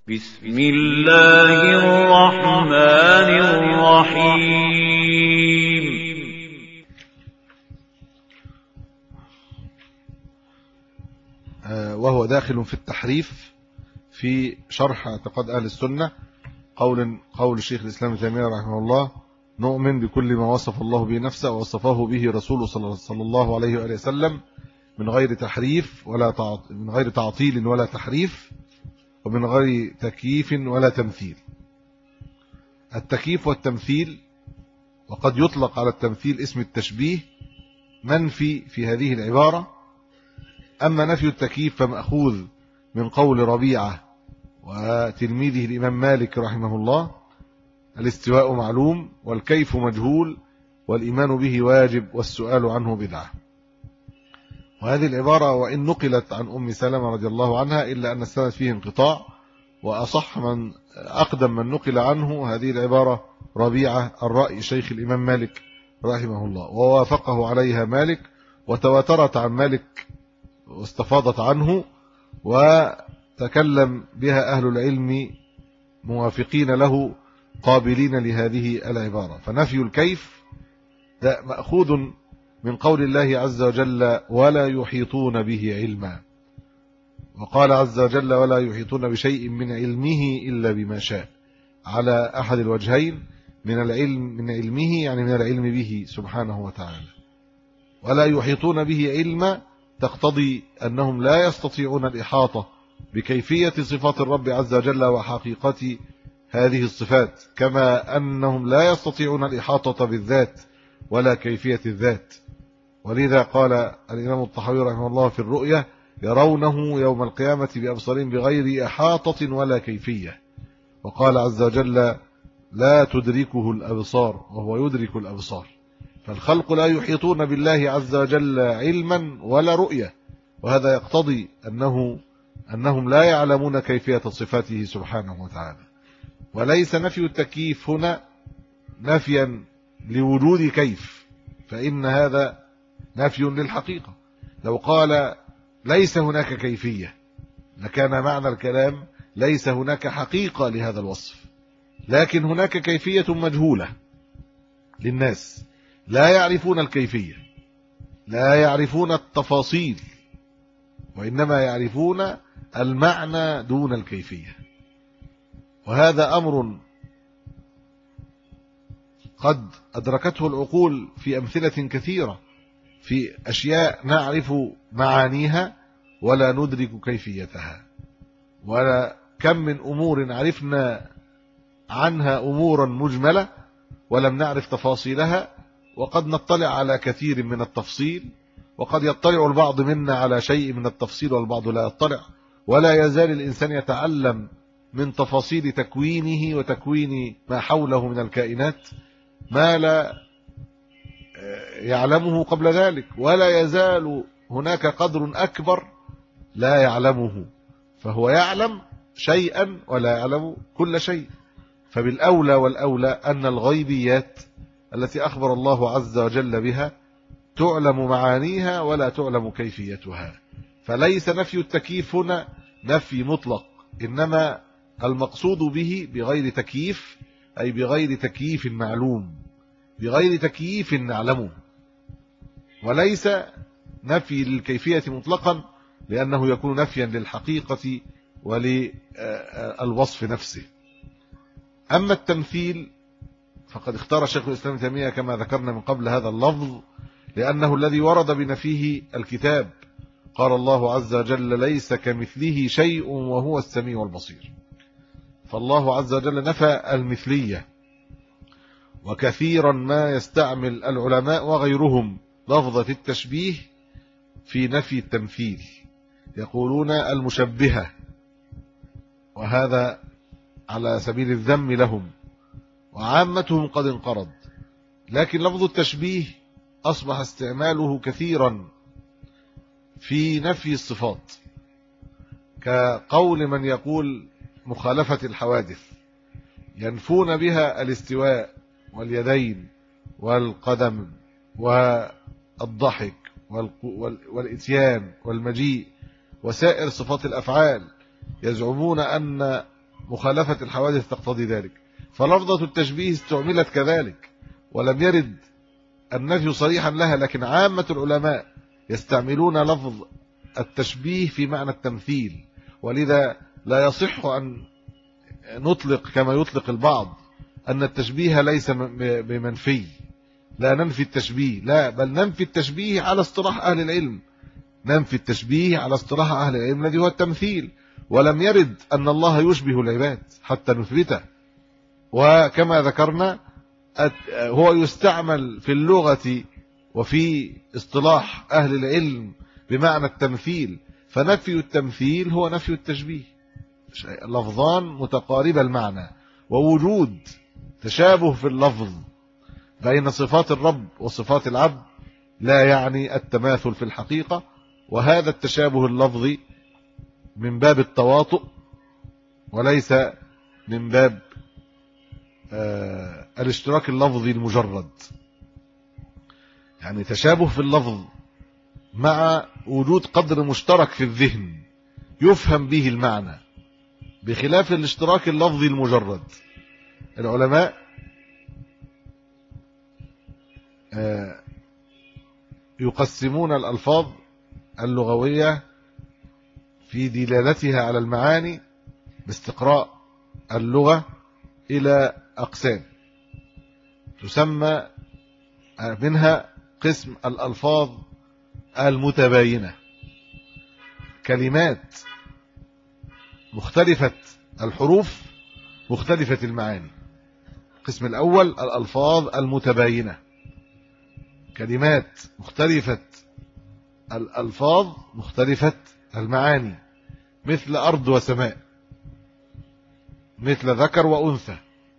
بسم الله الرحمن الرحيم آه، وهو داخل في التحريف في شرح اعتقاد أهل السنة قول قول شيخ الإسلام ابن تيمية رحمه الله نؤمن بكل ما وصف الله به نفسه ووصفه به رسوله صلى الله عليه وآله وسلم من غير تحريف ولا تعط... من غير تعطيل ولا تحريف ومن غير تكييف ولا تمثيل التكييف والتمثيل وقد يطلق على التمثيل اسم التشبيه منفي في هذه العبارة أما نفي التكييف فمأخوذ من قول ربيعة وتلميذه الإمام مالك رحمه الله الاستواء معلوم والكيف مجهول والإيمان به واجب والسؤال عنه بدعة وهذه العبارة وإن نقلت عن أم سلمة رضي الله عنها إلا أن السند فيه انقطاع وأصح من أقدم من نقل عنه هذه العبارة ربيعة الرأي شيخ الإمام مالك رحمه الله ووافقه عليها مالك وتواترت عن مالك واستفاضت عنه وتكلم بها أهل العلم موافقين له قابلين لهذه العبارة فنفي الكيف ده مأخوذ من قول الله عز وجل ولا يحيطون به علما وقال عز وجل ولا يحيطون بشيء من علمه إلا بما شاء على أحد الوجهين من العلم من علمه يعني من العلم به سبحانه وتعالى ولا يحيطون به علما تقتضي أنهم لا يستطيعون الإحاطة بكيفية صفات الرب عز وجل وحقيقة هذه الصفات كما أنهم لا يستطيعون الإحاطة بالذات ولا كيفية الذات ولذا قال الإمام الطحاوي رحمه الله في الرؤية يرونه يوم القيامة بأبصارهم بغير إحاطة ولا كيفية وقال عز وجل لا تدركه الأبصار وهو يدرك الأبصار فالخلق لا يحيطون بالله عز وجل علما ولا رؤية وهذا يقتضي أنه أنهم لا يعلمون كيفية صفاته سبحانه وتعالى وليس نفي التكييف هنا نفيا لوجود كيف فإن هذا نفي للحقيقة لو قال ليس هناك كيفية لكان معنى الكلام ليس هناك حقيقة لهذا الوصف لكن هناك كيفية مجهولة للناس لا يعرفون الكيفية لا يعرفون التفاصيل وإنما يعرفون المعنى دون الكيفية وهذا أمر قد أدركته العقول في أمثلة كثيرة في أشياء نعرف معانيها ولا ندرك كيفيتها ولا كم من أمور عرفنا عنها أمورا مجملة ولم نعرف تفاصيلها وقد نطلع على كثير من التفصيل وقد يطلع البعض منا على شيء من التفصيل والبعض لا يطلع ولا يزال الإنسان يتعلم من تفاصيل تكوينه وتكوين ما حوله من الكائنات ما لا يعلمه قبل ذلك ولا يزال هناك قدر أكبر لا يعلمه فهو يعلم شيئا ولا يعلم كل شيء فبالأولى والأولى أن الغيبيات التي أخبر الله عز وجل بها تعلم معانيها ولا تعلم كيفيتها فليس نفي التكييف هنا نفي مطلق إنما المقصود به بغير تكييف أي بغير تكييف معلوم بغير تكييف نعلمه وليس نفي للكيفية مطلقا لأنه يكون نفيا للحقيقة وللوصف نفسه أما التمثيل فقد اختار شيخ الإسلام تيمية كما ذكرنا من قبل هذا اللفظ لأنه الذي ورد بنفيه الكتاب قال الله عز وجل ليس كمثله شيء وهو السميع البصير فالله عز وجل نفى المثلية وكثيرا ما يستعمل العلماء وغيرهم لفظة التشبيه في نفي التمثيل يقولون المشبهة وهذا على سبيل الذم لهم وعامتهم قد انقرض لكن لفظ التشبيه أصبح استعماله كثيرا في نفي الصفات كقول من يقول مخالفة الحوادث ينفون بها الاستواء واليدين والقدم والضحك والاتيان والمجيء وسائر صفات الأفعال يزعمون أن مخالفة الحوادث تقتضي ذلك فلفظة التشبيه استعملت كذلك ولم يرد النفي صريحا لها لكن عامة العلماء يستعملون لفظ التشبيه في معنى التمثيل ولذا لا يصح أن نطلق كما يطلق البعض أن التشبيه ليس بمنفي لا ننفي التشبيه لا بل ننفي التشبيه على اصطلاح أهل العلم ننفي التشبيه على اصطلاح أهل العلم الذي هو التمثيل ولم يرد أن الله يشبه العباد حتى نثبته وكما ذكرنا هو يستعمل في اللغة وفي اصطلاح أهل العلم بمعنى التمثيل فنفي التمثيل هو نفي التشبيه لفظان متقارب المعنى ووجود تشابه في اللفظ بين صفات الرب وصفات العبد لا يعني التماثل في الحقيقة وهذا التشابه اللفظي من باب التواطؤ وليس من باب آه الاشتراك اللفظي المجرد يعني تشابه في اللفظ مع وجود قدر مشترك في الذهن يفهم به المعنى بخلاف الاشتراك اللفظي المجرد العلماء آه، يقسمون الألفاظ اللغوية في دلالتها على المعاني باستقراء اللغة إلى أقسام تسمى منها قسم الألفاظ المتباينة كلمات مختلفة الحروف مختلفة المعاني القسم الأول الألفاظ المتباينة كلمات مختلفة الألفاظ مختلفة المعاني مثل أرض وسماء مثل ذكر وأنثى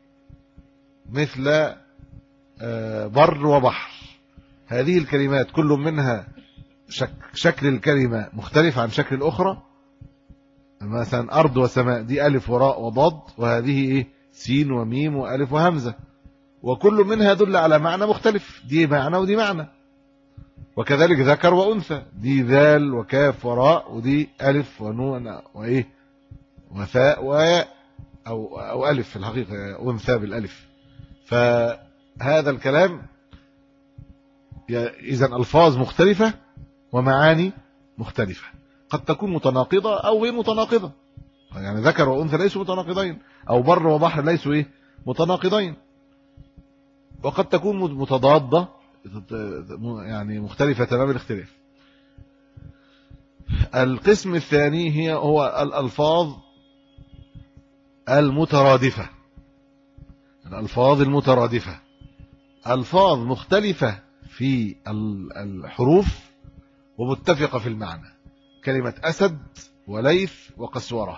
مثل آه، بر وبحر هذه الكلمات كل منها شك شكل الكلمة مختلف عن شكل الأخرى مثلا أرض وسماء دي ألف وراء وضاد وهذه إيه سين وميم وألف وهمزة وكل منها يدل على معنى مختلف دي معنى ودي معنى وكذلك ذكر وأنثى دي ذال وكاف وراء ودي ألف ونون وإيه وثاء وياء أو, أو ألف في الحقيقة أنثى بالألف فهذا الكلام إذا ألفاظ مختلفة ومعاني مختلفة قد تكون متناقضة أو غير متناقضة يعني ذكر وأنثى ليسوا متناقضين أو بر وبحر ليسوا إيه متناقضين وقد تكون متضادة يعني مختلفة تمام الاختلاف القسم الثاني هي هو الألفاظ المترادفة الألفاظ المترادفة ألفاظ مختلفة في الحروف ومتفقة في المعنى كلمة أسد وليث وقسورة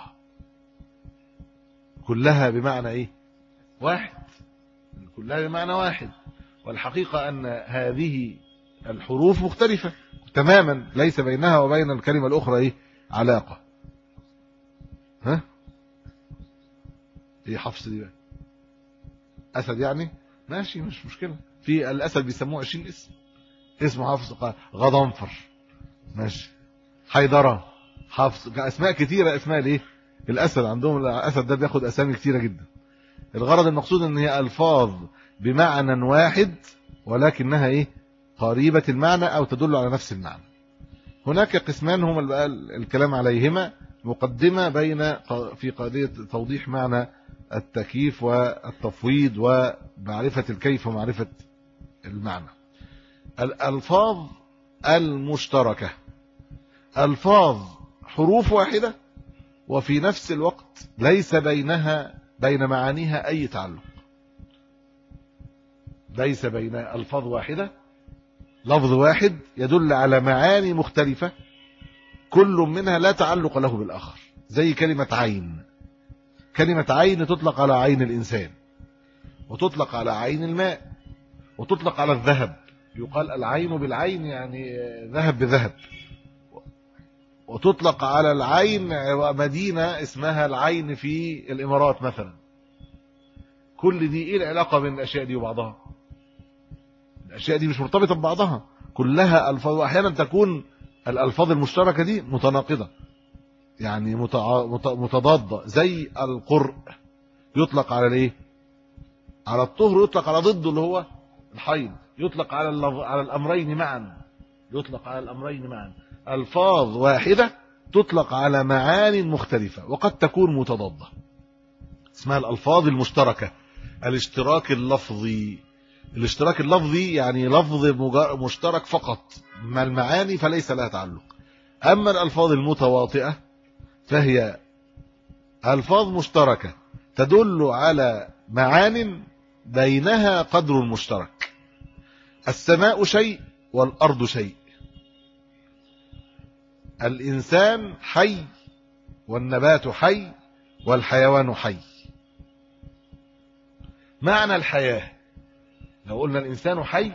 كلها بمعنى إيه واحد كلها بمعنى واحد والحقيقة أن هذه الحروف مختلفة تماما ليس بينها وبين الكلمة الأخرى إيه علاقة ها ايه حفص دي بقى أسد يعني ماشي مش مشكلة في الأسد بيسموه 20 اسم اسمه حفص غضنفر ماشي حيدرة حفص اسماء كتيرة اسماء الايه الاسد عندهم الاسد ده بياخد اسامي كتيرة جدا الغرض المقصود ان هي الفاظ بمعنى واحد ولكنها ايه قريبة المعنى او تدل على نفس المعنى هناك قسمان هما الكلام عليهما مقدمة بين في قضية توضيح معنى التكييف والتفويض ومعرفة الكيف ومعرفة المعنى الألفاظ المشتركة ألفاظ حروف واحدة وفي نفس الوقت ليس بينها بين معانيها أي تعلق ليس بين ألفاظ واحدة لفظ واحد يدل على معاني مختلفة كل منها لا تعلق له بالآخر زي كلمة عين كلمة عين تطلق على عين الإنسان وتطلق على عين الماء وتطلق على الذهب يقال العين بالعين يعني ذهب بذهب وتطلق على العين مدينة اسمها العين في الإمارات مثلا كل دي ايه العلاقة بين الأشياء دي وبعضها الأشياء دي مش مرتبطة ببعضها كلها ألفاظ وأحيانا تكون الألفاظ المشتركة دي متناقضة يعني متع- مت- متضادة زي القرء يطلق على الايه على الطهر يطلق على ضده اللي هو الحيض يطلق على اللف- على الامرين معا يطلق على الامرين معا الفاظ واحده تطلق على معان مختلفه وقد تكون متضاده اسمها الالفاظ المشتركه الاشتراك اللفظي الاشتراك اللفظي يعني لفظ مجا- مشترك فقط ما المعاني فليس لها تعلق اما الالفاظ المتواطئه فهي الفاظ مشتركه تدل على معان بينها قدر مشترك السماء شيء والارض شيء الانسان حي والنبات حي والحيوان حي معنى الحياه لو قلنا الانسان حي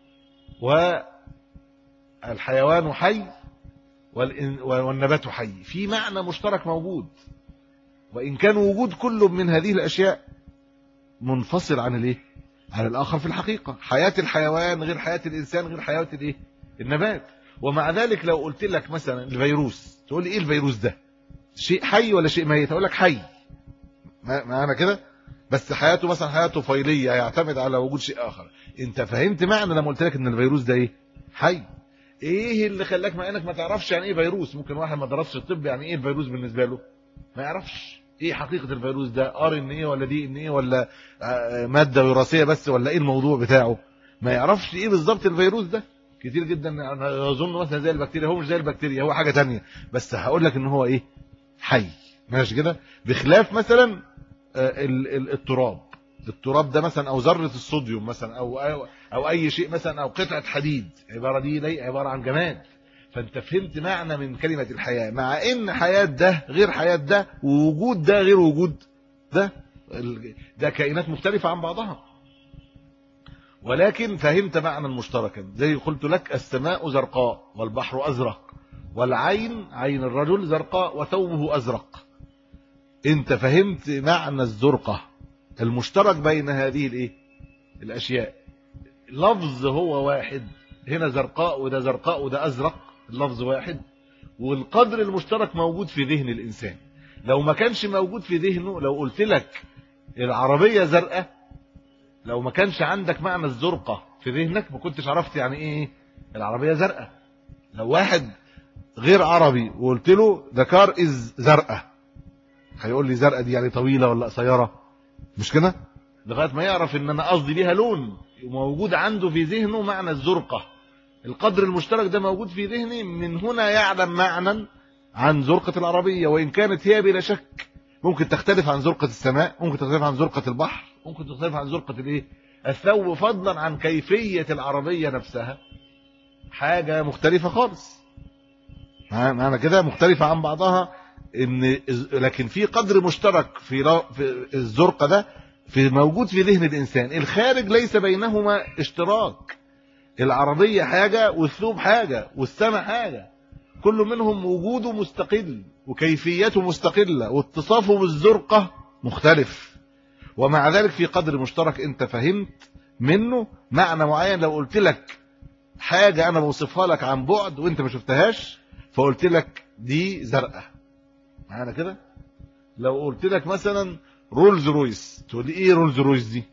والحيوان حي والإن- والنبات حي في معنى مشترك موجود وإن كان وجود كل من هذه الأشياء منفصل عن الايه عن الآخر في الحقيقة حياة الحيوان غير حياة الإنسان غير حياة الايه النبات ومع ذلك لو قلت لك مثلا الفيروس تقول لي ايه الفيروس ده شيء حي ولا شيء ميت اقول لك حي ما- معانا كده بس حياته مثلا حياة طفيلية يعتمد على وجود شيء آخر انت فهمت معنى لما قلت لك ان الفيروس ده ايه حي ايه اللي خلاك مع انك ما تعرفش يعني ايه فيروس ممكن واحد ما درسش الطب يعني ايه الفيروس بالنسبه له ما يعرفش ايه حقيقه الفيروس ده ار ان ايه ولا دي ان ايه ولا آه، ماده وراثيه بس ولا ايه الموضوع بتاعه ما يعرفش ايه بالظبط الفيروس ده كتير جدا انا اظن مثلا زي البكتيريا هو مش زي البكتيريا هو حاجه تانية بس هقول لك ان هو ايه حي ماشي كده بخلاف مثلا آه، ال- ال- التراب التراب ده مثلا او ذره الصوديوم مثلا او او, أو اي شيء مثلا او قطعه حديد عباره دي لي عباره عن جماد فانت فهمت معنى من كلمه الحياه مع ان حياه ده غير حياه ده ووجود ده غير وجود ده ال- ده كائنات مختلفه عن بعضها ولكن فهمت معنى مشتركا زي قلت لك السماء زرقاء والبحر ازرق والعين عين الرجل زرقاء وثوبه ازرق انت فهمت معنى الزرقه المشترك بين هذه الايه الاشياء لفظ هو واحد هنا زرقاء وده زرقاء وده ازرق اللفظ واحد والقدر المشترك موجود في ذهن الانسان لو ما كانش موجود في ذهنه لو قلت لك العربيه زرقاء لو ما كانش عندك معنى الزرقه في ذهنك ما كنتش عرفت يعني ايه العربيه زرقاء لو واحد غير عربي وقلت له ذا كار از زرقاء هيقول لي زرقاء دي يعني طويله ولا قصيره مش كده لغايه ما يعرف ان انا قصدي ليها لون موجود عنده في ذهنه معنى الزرقه القدر المشترك ده موجود في ذهني من هنا يعلم معنى عن زرقه العربيه وان كانت هي بلا شك ممكن تختلف عن زرقه السماء ممكن تختلف عن زرقه البحر ممكن تختلف عن زرقه الايه الثوب فضلا عن كيفيه العربيه نفسها حاجه مختلفه خالص معنى كده مختلفه عن بعضها ان لكن في قدر مشترك في را- في الزرقه ده في موجود في ذهن الانسان الخارج ليس بينهما اشتراك العربيه حاجه والثوب حاجه والسماء حاجه كل منهم وجوده مستقل وكيفيته مستقله واتصافه بالزرقه مختلف ومع ذلك في قدر مشترك انت فهمت منه معنى معين لو قلت لك حاجه انا بوصفها لك عن بعد وانت ما شفتهاش فقلت لك دي زرقاء معانا كده لو قلت لك مثلا رولز رويس تقول لي ايه رولز رويس دي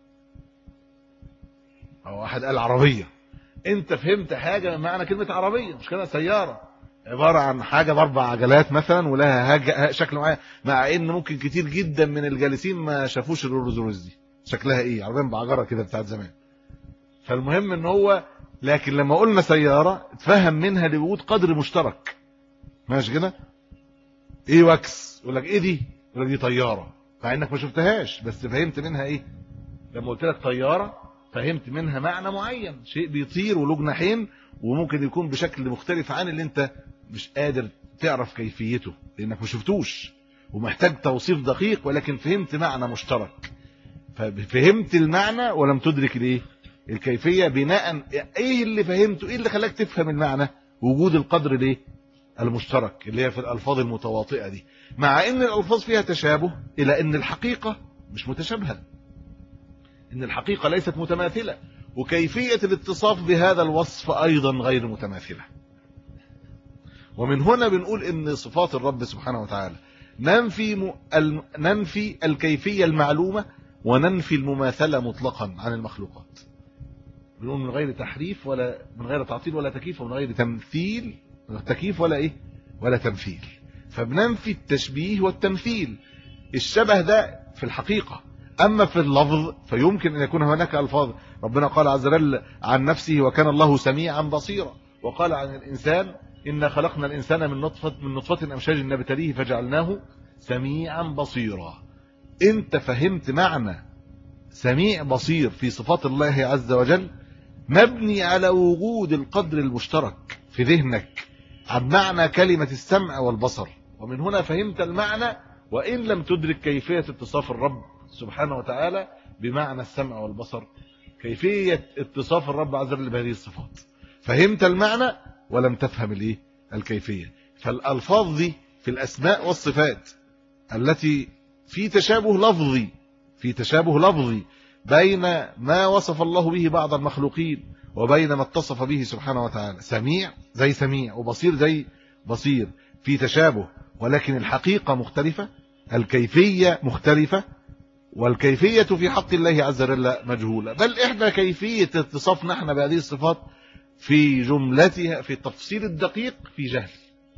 او واحد قال عربيه انت فهمت حاجه معنى كلمه عربيه مش كده سياره عباره عن حاجه باربع عجلات مثلا ولها هج... شكل معين مع ان ممكن كتير جدا من الجالسين ما شافوش الرولز رويس دي شكلها ايه عربيه بعجره كده بتاعت زمان فالمهم ان هو لكن لما قلنا سياره اتفهم منها لوجود قدر مشترك ماشي كده ايه واكس يقول لك ايه دي يقول لك دي طياره مع انك ما شفتهاش بس فهمت منها ايه لما قلت لك طياره فهمت منها معنى معين شيء بيطير وله جناحين وممكن يكون بشكل مختلف عن اللي انت مش قادر تعرف كيفيته لانك ما شفتوش ومحتاج توصيف دقيق ولكن فهمت معنى مشترك ففهمت المعنى ولم تدرك الايه الكيفيه بناء ايه اللي فهمته ايه اللي خلاك تفهم المعنى وجود القدر الايه المشترك اللي هي في الالفاظ المتواطئه دي مع ان الالفاظ فيها تشابه الى ان الحقيقه مش متشابهه ان الحقيقه ليست متماثله وكيفيه الاتصاف بهذا الوصف ايضا غير متماثله ومن هنا بنقول ان صفات الرب سبحانه وتعالى ننفي م... ال... ننفي الكيفيه المعلومه وننفي المماثله مطلقا عن المخلوقات بنقول من غير تحريف ولا من غير تعطيل ولا تكييف ومن غير تمثيل تكييف ولا ايه ولا تمثيل فبننفي التشبيه والتمثيل الشبه ده في الحقيقه اما في اللفظ فيمكن ان يكون هناك الفاظ ربنا قال عز وجل عن نفسه وكان الله سميعا بصيرا وقال عن الانسان إن خلقنا الإنسان من نطفة من نطفة أمشاج نبتليه فجعلناه سميعا بصيرا أنت فهمت معنى سميع بصير في صفات الله عز وجل مبني على وجود القدر المشترك في ذهنك عن معنى كلمة السمع والبصر ومن هنا فهمت المعنى وإن لم تدرك كيفية اتصاف الرب سبحانه وتعالى بمعنى السمع والبصر كيفية اتصاف الرب عز وجل بهذه الصفات فهمت المعنى ولم تفهم الايه الكيفيه فالالفاظ دي في الاسماء والصفات التي في تشابه لفظي في تشابه لفظي بين ما وصف الله به بعض المخلوقين وبين ما اتصف به سبحانه وتعالى سميع زي سميع وبصير زي بصير في تشابه ولكن الحقيقه مختلفه الكيفيه مختلفه والكيفيه في حق الله عز وجل مجهوله بل احدى كيفيه اتصافنا احنا بهذه الصفات في جملتها في التفصيل الدقيق في جهل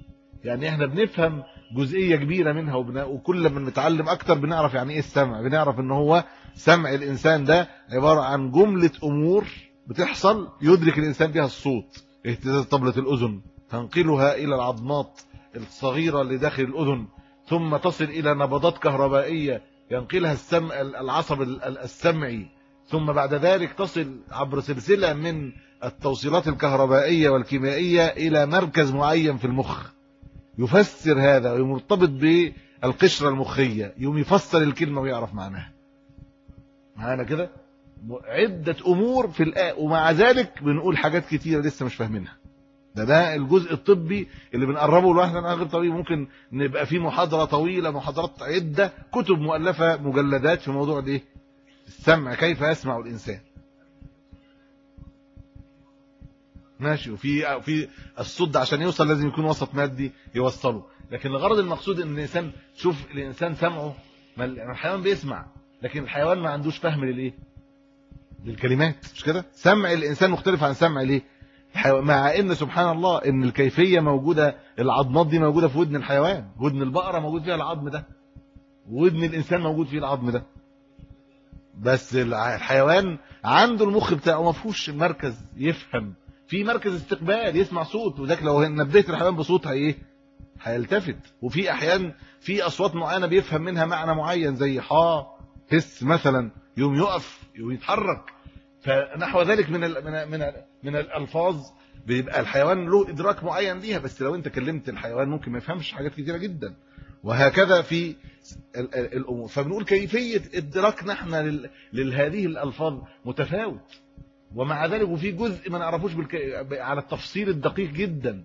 يعني احنا بنفهم جزئيه كبيره منها وبنا وكل ما بنتعلم اكتر بنعرف يعني ايه السمع بنعرف ان هو سمع الانسان ده عباره عن جمله امور بتحصل يدرك الانسان بها الصوت اهتزاز طبله الاذن تنقلها الى العظمات الصغيره اللي داخل الاذن ثم تصل الى نبضات كهربائيه ينقلها السمع العصب السمعي ثم بعد ذلك تصل عبر سلسله من التوصيلات الكهربائية والكيميائية إلى مركز معين في المخ يفسر هذا ويمرتبط بالقشرة المخية يوم يفسر الكلمة ويعرف معناها معانا كده عدة أمور في الآ ومع ذلك بنقول حاجات كتيرة لسه مش فاهمينها ده ده الجزء الطبي اللي بنقربه لواحد انا غير طبيب ممكن نبقى فيه محاضره طويله محاضرات عده كتب مؤلفه مجلدات في موضوع الايه السمع كيف يسمع الانسان ماشي وفي في الصد عشان يوصل لازم يكون وسط مادي يوصله لكن الغرض المقصود ان الانسان شوف الانسان سمعه يعني الحيوان بيسمع لكن الحيوان ما عندوش فهم للايه للكلمات مش كده سمع الانسان مختلف عن سمع الايه مع ان سبحان الله ان الكيفيه موجوده العظمات دي موجوده في ودن الحيوان ودن البقره موجود فيها العظم ده ودن الانسان موجود فيه العظم ده بس الحيوان عنده المخ بتاعه ما فيهوش مركز يفهم في مركز استقبال يسمع صوت وذاك لو نبهت الحيوان بصوت ايه هيلتفت وفي احيان في اصوات معينه بيفهم منها معنى معين زي حا هس مثلا يوم يقف ويتحرك فنحو ذلك من ال من ال من, ال من الالفاظ بيبقى الحيوان له ادراك معين ليها بس لو انت كلمت الحيوان ممكن ما يفهمش حاجات كتيره جدا وهكذا في الامور فبنقول كيفيه ادراكنا احنا لهذه الالفاظ متفاوت ومع ذلك وفي جزء ما نعرفوش بالك... على التفصيل الدقيق جدا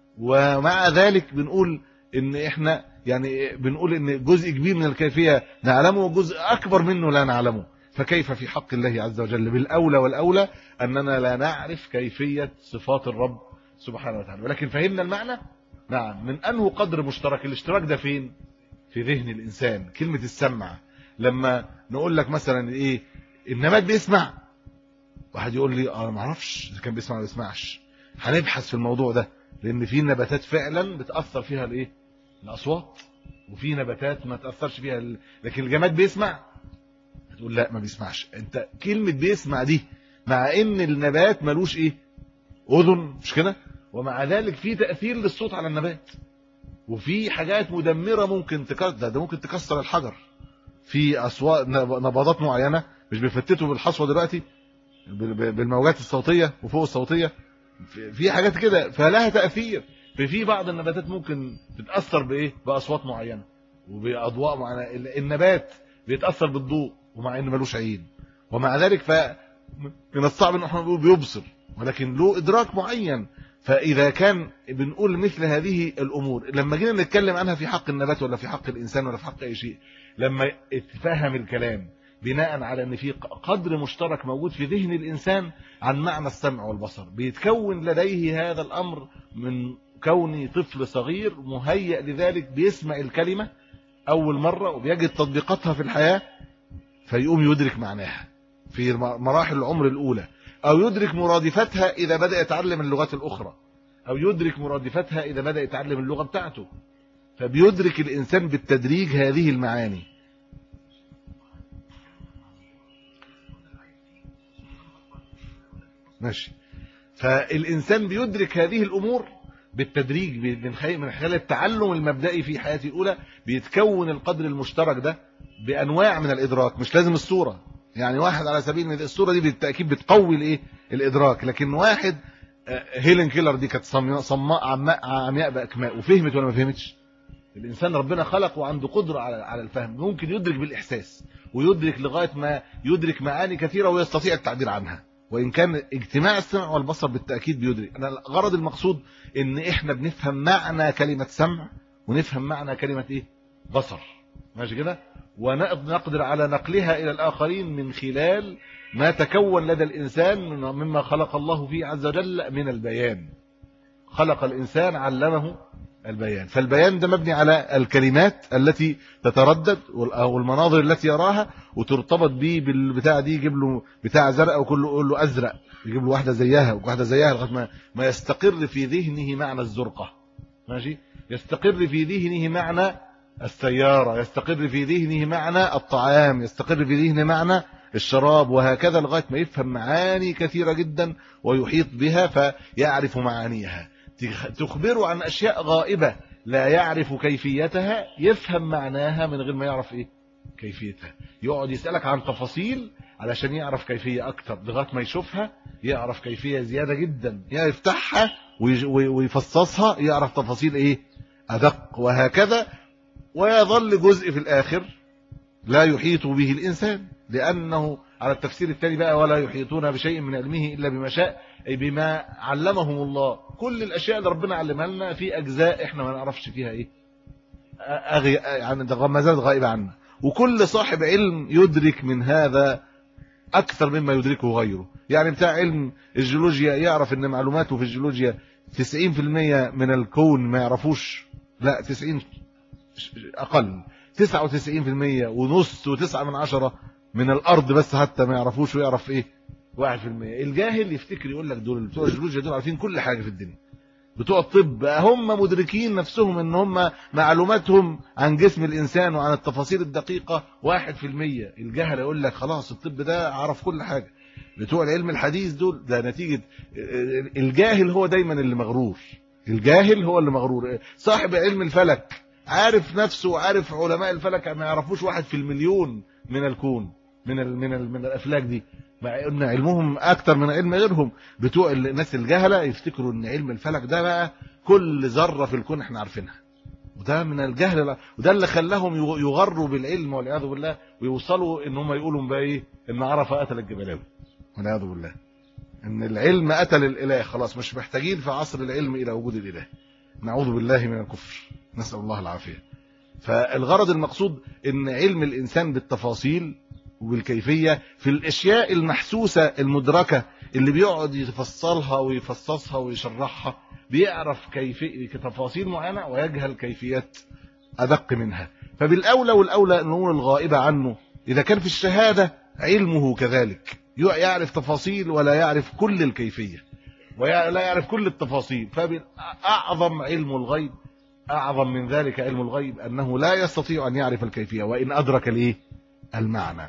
ومع ذلك بنقول ان احنا يعني بنقول ان جزء كبير من الكيفيه نعلمه وجزء اكبر منه لا نعلمه فكيف في حق الله عز وجل بالاولى والاولى اننا لا نعرف كيفيه صفات الرب سبحانه وتعالى ولكن فهمنا المعنى نعم من انه قدر مشترك الاشتراك ده فين في ذهن الانسان كلمه السمع لما نقول لك مثلا ايه النبات بيسمع واحد يقول لي انا ما اعرفش اذا كان بيسمع ولا ما بيسمعش هنبحث في الموضوع ده لان في نباتات فعلا بتاثر فيها الايه الاصوات وفي نباتات ما تاثرش فيها ال... لكن الجماد بيسمع هتقول لا ما بيسمعش انت كلمه بيسمع دي مع ان النبات ملوش ايه اذن مش كده ومع ذلك في تاثير للصوت على النبات وفي حاجات مدمره ممكن تكسر ده, ده ممكن تكسر الحجر في اصوات نبضات معينه مش بيفتتوا بالحصوه دلوقتي بالموجات الصوتيه وفوق الصوتيه في حاجات كده فلها تاثير في بعض النباتات ممكن تتاثر بايه باصوات معينه وباضواء معينه النبات بيتاثر بالضوء ومع ان ملوش عين ومع ذلك ف من الصعب ان احنا نقول بيبصر ولكن له ادراك معين فاذا كان بنقول مثل هذه الامور لما جينا نتكلم عنها في حق النبات ولا في حق الانسان ولا في حق اي شيء لما اتفهم الكلام بناء على ان في قدر مشترك موجود في ذهن الانسان عن معنى السمع والبصر بيتكون لديه هذا الامر من كوني طفل صغير مهيأ لذلك بيسمع الكلمة أول مرة وبيجد تطبيقاتها في الحياة فيقوم يدرك معناها في مراحل العمر الأولى أو يدرك مرادفتها إذا بدأ يتعلم اللغات الأخرى أو يدرك مرادفتها إذا بدأ يتعلم اللغة بتاعته فبيدرك الإنسان بالتدريج هذه المعاني ماشي فالإنسان بيدرك هذه الأمور بالتدريج من خلال التعلم المبدئي في حياته الأولى بيتكون القدر المشترك ده بأنواع من الإدراك مش لازم الصورة يعني واحد على سبيل المثال الصورة دي بالتأكيد بتقوي الايه الإدراك لكن واحد آه، هيلين كيلر دي كانت صماء عماء عمياء بأكماء وفهمت ولا ما فهمتش الإنسان ربنا خلقه وعنده قدرة على على الفهم ممكن يدرك بالإحساس ويدرك لغاية ما يدرك معاني كثيرة ويستطيع التعبير عنها وإن كان اجتماع السمع والبصر بالتأكيد بيدرك أنا الغرض المقصود إن إحنا بنفهم معنى كلمة سمع ونفهم معنى كلمة إيه بصر ماشي كده ونقدر على نقلها إلى الآخرين من خلال ما تكون لدى الإنسان مما خلق الله فيه عز وجل من البيان خلق الإنسان علمه البيان فالبيان ده مبني على الكلمات التي تتردد او المناظر التي يراها وترتبط به بالبتاع دي يجيب له بتاع زرق وكله يقول له ازرق يجيب له واحده زيها وواحده زيها لغايه ما ما يستقر في ذهنه معنى الزرقه ماشي يستقر في ذهنه معنى السياره يستقر في ذهنه معنى الطعام يستقر في ذهنه معنى الشراب وهكذا لغايه ما يفهم معاني كثيره جدا ويحيط بها فيعرف معانيها تخبره عن أشياء غائبة لا يعرف كيفيتها يفهم معناها من غير ما يعرف إيه كيفيتها يقعد يسألك عن تفاصيل علشان يعرف كيفية أكتر لغاية ما يشوفها يعرف كيفية زيادة جدا يفتحها ويفصصها يعرف تفاصيل إيه أدق وهكذا ويظل جزء في الآخر لا يحيط به الإنسان لأنه على التفسير الثاني بقى ولا يحيطون بشيء من علمه إلا بما شاء أي بما علمهم الله كل الأشياء اللي ربنا علمها لنا في أجزاء إحنا ما نعرفش فيها إيه أغي... يعني ما زالت غائبة عنا وكل صاحب علم يدرك من هذا أكثر مما يدركه غيره يعني بتاع علم الجيولوجيا يعرف أن معلوماته في الجيولوجيا 90% من الكون ما يعرفوش لا 90 أقل 99% ونص وتسعة من عشرة من الأرض بس حتى ما يعرفوش ويعرف إيه واحد في المية الجاهل يفتكر يقول لك دول بتوع الجيولوجيا دول عارفين كل حاجة في الدنيا بتوع الطب هم مدركين نفسهم ان هم معلوماتهم عن جسم الانسان وعن التفاصيل الدقيقة واحد في المية الجهل يقول لك خلاص الطب ده عرف كل حاجة بتوع العلم الحديث دول ده نتيجة الجاهل هو دايما اللي مغرور الجاهل هو اللي مغرور صاحب علم الفلك عارف نفسه وعارف علماء الفلك ما يعرفوش واحد في المليون من الكون من ال من ال من الافلاك دي مع ان علمهم اكتر من علم غيرهم بتوع الناس الجهله يفتكروا ان علم الفلك ده بقى كل ذره في الكون احنا عارفينها وده من الجهل وده اللي خلاهم يغروا بالعلم والعياذ بالله ويوصلوا ان هم يقولوا بقى ايه ان عرفه قتل الجبلاوي والعياذ بالله ان العلم قتل الاله خلاص مش محتاجين في عصر العلم الى وجود الاله نعوذ بالله من الكفر نسال الله العافيه فالغرض المقصود ان علم الانسان بالتفاصيل وبالكيفية في الاشياء المحسوسة المدركة اللي بيقعد يفصلها ويفصصها ويشرحها بيعرف كيفية تفاصيل معينة ويجهل كيفيات ادق منها فبالاولى والاولى نقول الغائبة عنه اذا كان في الشهادة علمه كذلك يعرف تفاصيل ولا يعرف كل الكيفية ولا يعرف كل التفاصيل فأعظم علم الغيب أعظم من ذلك علم الغيب أنه لا يستطيع أن يعرف الكيفية وإن أدرك الإيه المعنى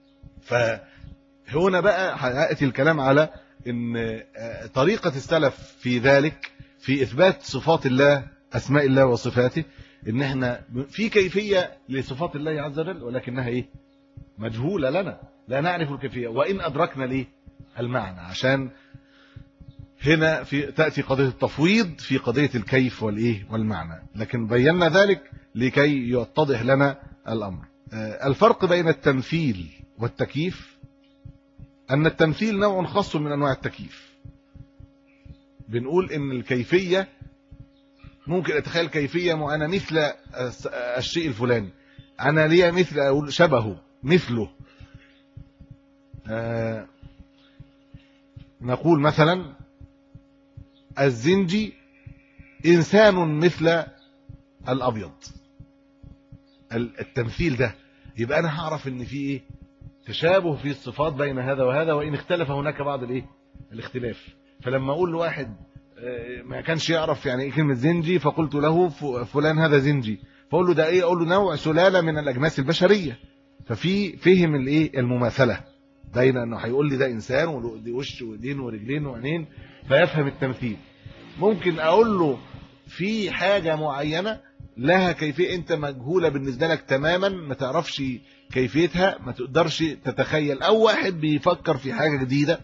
فهنا بقى هيأتي الكلام على ان آه، طريقة السلف في ذلك في اثبات صفات الله اسماء الله وصفاته ان احنا في كيفية لصفات الله عز وجل ولكنها ايه مجهولة لنا لا نعرف الكيفية وان ادركنا ليه المعنى عشان هنا في تأتي قضية التفويض في قضية الكيف والإيه والمعنى لكن بينا ذلك لكي يتضح لنا الأمر آه، الفرق بين التمثيل والتكييف أن التمثيل نوع خاص من أنواع التكييف بنقول إن الكيفية ممكن أتخيل كيفية معينة مثل الشيء الفلاني أنا ليا مثل أقول شبهه مثله آه نقول مثلا الزنجي إنسان مثل الأبيض التمثيل ده يبقى أنا هعرف إن في إيه تشابه في الصفات بين هذا وهذا وإن اختلف هناك بعض الإيه الاختلاف فلما أقول لواحد ما كانش يعرف يعني ايه كلمه زنجي فقلت له فلان هذا زنجي فاقول له ده ايه اقول له نوع سلاله من الاجناس البشريه ففي فهم الايه المماثله بين انه هيقول لي ده انسان وله وش وايدين ورجلين وعينين فيفهم التمثيل ممكن اقول له في حاجه معينه لها كيفيه انت مجهوله بالنسبه لك تماما ما تعرفش كيفيتها ما تقدرش تتخيل او واحد بيفكر في حاجه جديده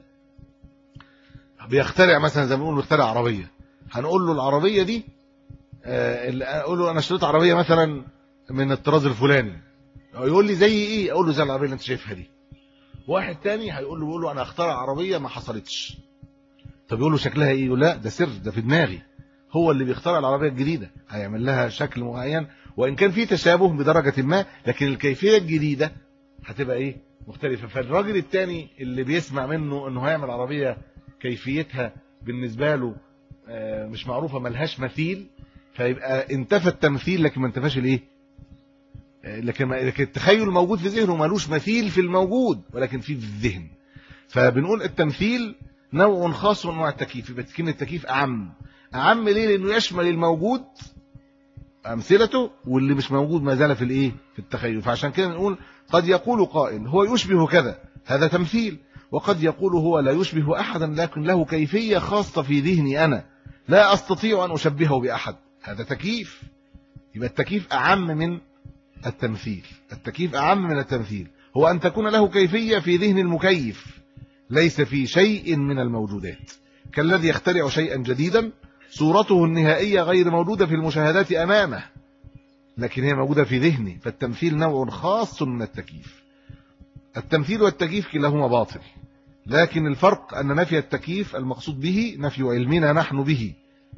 بيخترع مثلا زي ما بنقول بيخترع عربيه هنقول له العربيه دي اقول له انا اشتريت عربيه مثلا من الطراز الفلاني يقول لي زي ايه اقول له زي العربيه اللي انت شايفها دي واحد تاني هيقول له بيقول له انا اخترع عربيه ما حصلتش طب يقول له شكلها ايه يقول لا ده سر ده في دماغي هو اللي بيخترع العربيه الجديده هيعمل لها شكل معين وان كان في تشابه بدرجه ما لكن الكيفيه الجديده هتبقى ايه مختلفه فالراجل التاني اللي بيسمع منه انه هيعمل عربيه كيفيتها بالنسبه له مش معروفه ملهاش مثيل فيبقى انتفى التمثيل لكن ما انتفاش الايه لكن لكن التخيل موجود في ذهنه ملوش مثيل في الموجود ولكن في الذهن فبنقول التمثيل نوع خاص من انواع التكييف يبقى كلمه التكييف اعم اعم ليه لانه يشمل الموجود امثلته واللي مش موجود ما زال في الايه في التخيل فعشان كده نقول قد يقول قائل هو يشبه كذا هذا تمثيل وقد يقول هو لا يشبه احدا لكن له كيفيه خاصه في ذهني انا لا استطيع ان اشبهه باحد هذا تكييف يبقى التكييف اعم من التمثيل التكييف اعم من التمثيل هو ان تكون له كيفيه في ذهن المكيف ليس في شيء من الموجودات كالذي يخترع شيئا جديدا صورته النهائيه غير موجوده في المشاهدات امامه لكن هي موجوده في ذهني فالتمثيل نوع خاص من التكييف التمثيل والتكييف كلاهما باطل لكن الفرق أن نفي التكييف المقصود به نفي علمنا نحن به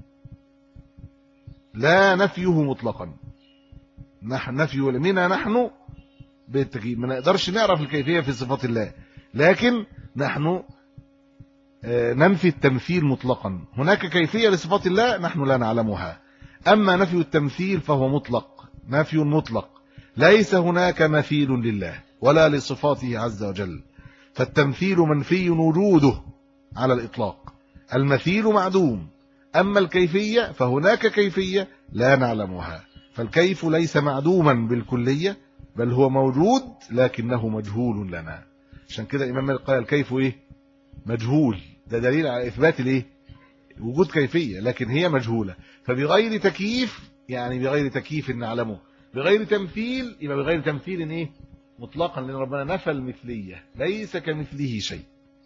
لا نفيه مطلقا نفي علمنا نحن بالتكييف ما نقدرش نعرف الكيفية في صفات الله لكن نحن ننفي التمثيل مطلقا هناك كيفية لصفات الله نحن لا نعلمها أما نفي التمثيل فهو مطلق نفي مطلق ليس هناك مثيل لله ولا لصفاته عز وجل فالتمثيل منفي وجوده على الإطلاق المثيل معدوم أما الكيفية فهناك كيفية لا نعلمها فالكيف ليس معدوما بالكلية بل هو موجود لكنه مجهول لنا عشان كده الإمام مالك قال الكيف إيه مجهول ده دليل على إثبات الإيه وجود كيفية لكن هي مجهولة فبغير تكييف يعني بغير تكييف نعلمه بغير تمثيل يبقى بغير تمثيل إيه مطلقا لأن ربنا نفى المثلية ليس كمثله شيء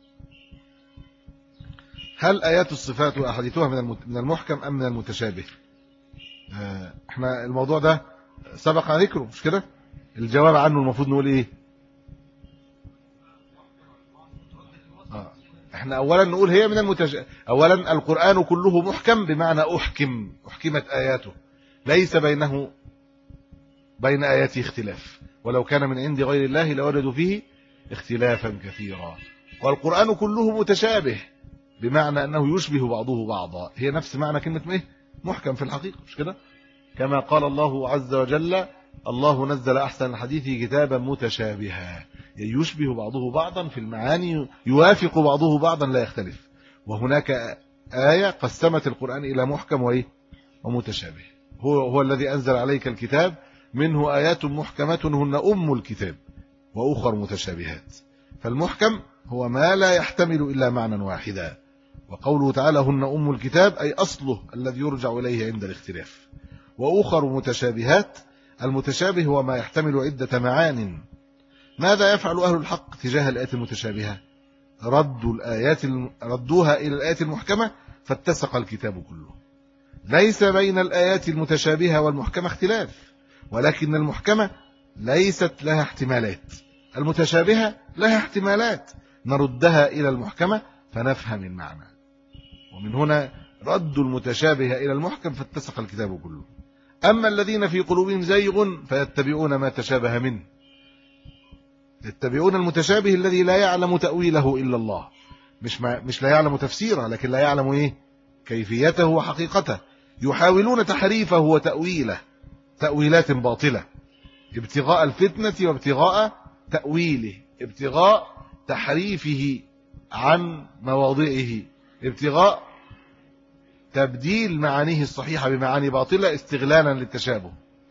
هل آيات الصفات وأحاديثها من المحكم أم من المتشابه احنا الموضوع ده سبق ذكره مش كده الجواب عنه المفروض نقول ايه آه. احنا اولا نقول هي من المتشابه اولا القرآن كله محكم بمعنى احكم احكمت اياته ليس بينه بين اياته اختلاف ولو كان من عند غير الله لوجدوا فيه اختلافا كثيرا والقرآن كله متشابه بمعنى أنه يشبه بعضه بعضا هي نفس معنى كلمة ايه محكم في الحقيقة مش كده كما قال الله عز وجل الله نزل أحسن الحديث كتابا متشابها يشبه بعضه بعضا في المعاني يوافق بعضه بعضا لا يختلف وهناك آية قسمت القرآن إلى محكم وإيه ومتشابه هو هو الذي أنزل عليك الكتاب منه آيات محكمات هن أم الكتاب وأخر متشابهات فالمحكم هو ما لا يحتمل إلا معنى واحدا وقوله تعالى هن أم الكتاب أي أصله الذي يرجع إليه عند الاختلاف وأخر متشابهات المتشابه هو ما يحتمل عدة معان ماذا يفعل أهل الحق تجاه الآيات المتشابهة ردوا الآيات ردوها إلى الآيات المحكمة فاتسق الكتاب كله ليس بين الآيات المتشابهة والمحكمة اختلاف ولكن المحكمة ليست لها احتمالات المتشابهة لها احتمالات نردها إلى المحكمة فنفهم المعنى ومن هنا رد المتشابه إلى المحكم فاتسق الكتاب كله أما الذين في قلوبهم زيغ فيتبعون ما تشابه منه يتبعون المتشابه الذي لا يعلم تأويله إلا الله مش ما مش لا يعلم تفسيره لكن لا يعلم إيه كيفيته وحقيقته يحاولون تحريفه وتأويله تأويلات باطلة ابتغاء الفتنة وابتغاء تأويله ابتغاء تحريفه عن مواضعه ابتغاء تبديل معانيه الصحيحة بمعاني باطلة استغلالا للتشابه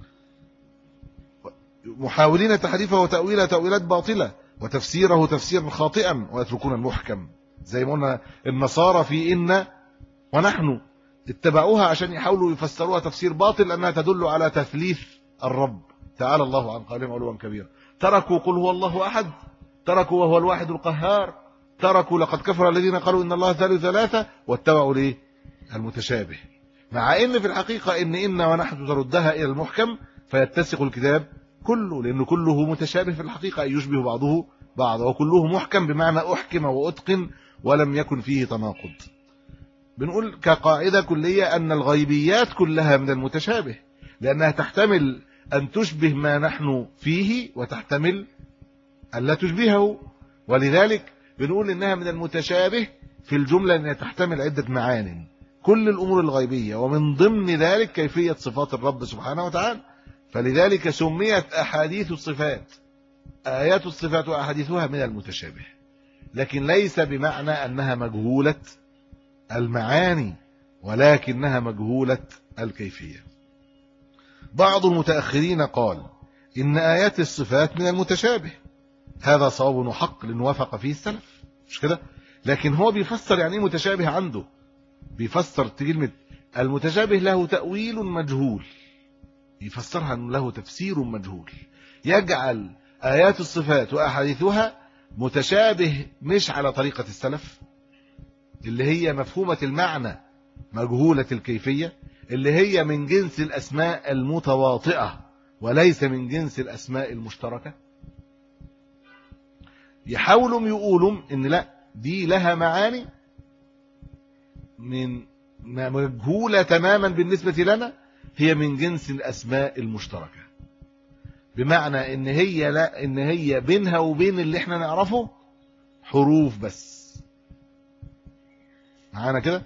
محاولين تحريفه وتأويله تأويلات باطلة وتفسيره تفسيرا خاطئا ويتركون المحكم زي ما قلنا النصارى في إن ونحن اتبعوها عشان يحاولوا يفسروها تفسير باطل لأنها تدل على تثليث الرب تعالى الله عن قولهم علوا كبيرا تركوا قل هو الله أحد تركوا وهو الواحد القهار تركوا لقد كفر الذين قالوا إن الله ثالث ثلاثة واتبعوا ليه المتشابه مع ان في الحقيقة ان إن ونحن تردها إلى المحكم فيتسق الكتاب كله لأن كله متشابه في الحقيقة أي يشبه بعضه بعضا وكله محكم بمعنى أحكم وأتقن ولم يكن فيه تناقض بنقول كقاعدة كلية أن الغيبيات كلها من المتشابه لأنها تحتمل أن تشبه ما نحن فيه وتحتمل أن لا تشبهه ولذلك بنقول إنها من المتشابه في الجملة أنها تحتمل عدة معان كل الأمور الغيبية ومن ضمن ذلك كيفية صفات الرب سبحانه وتعالى فلذلك سميت أحاديث الصفات آيات الصفات وأحاديثها من المتشابه لكن ليس بمعنى أنها مجهولة المعاني ولكنها مجهولة الكيفية بعض المتأخرين قال إن آيات الصفات من المتشابه هذا صواب وحق لأنه وافق فيه السلف مش كده لكن هو بيفسر يعني ايه متشابه عنده بيفسر كلمة المتشابه له تأويل مجهول يفسرها أنه له تفسير مجهول يجعل آيات الصفات وأحاديثها متشابه مش على طريقة السلف اللي هي مفهومة المعنى مجهولة الكيفية اللي هي من جنس الأسماء المتواطئة وليس من جنس الأسماء المشتركة يحاولوا يقولوا ان لا دي لها معاني من مجهولة تماما بالنسبة لنا هي من جنس الأسماء المشتركة بمعنى ان هي لا ان هي بينها وبين اللي احنا نعرفه حروف بس معانا كده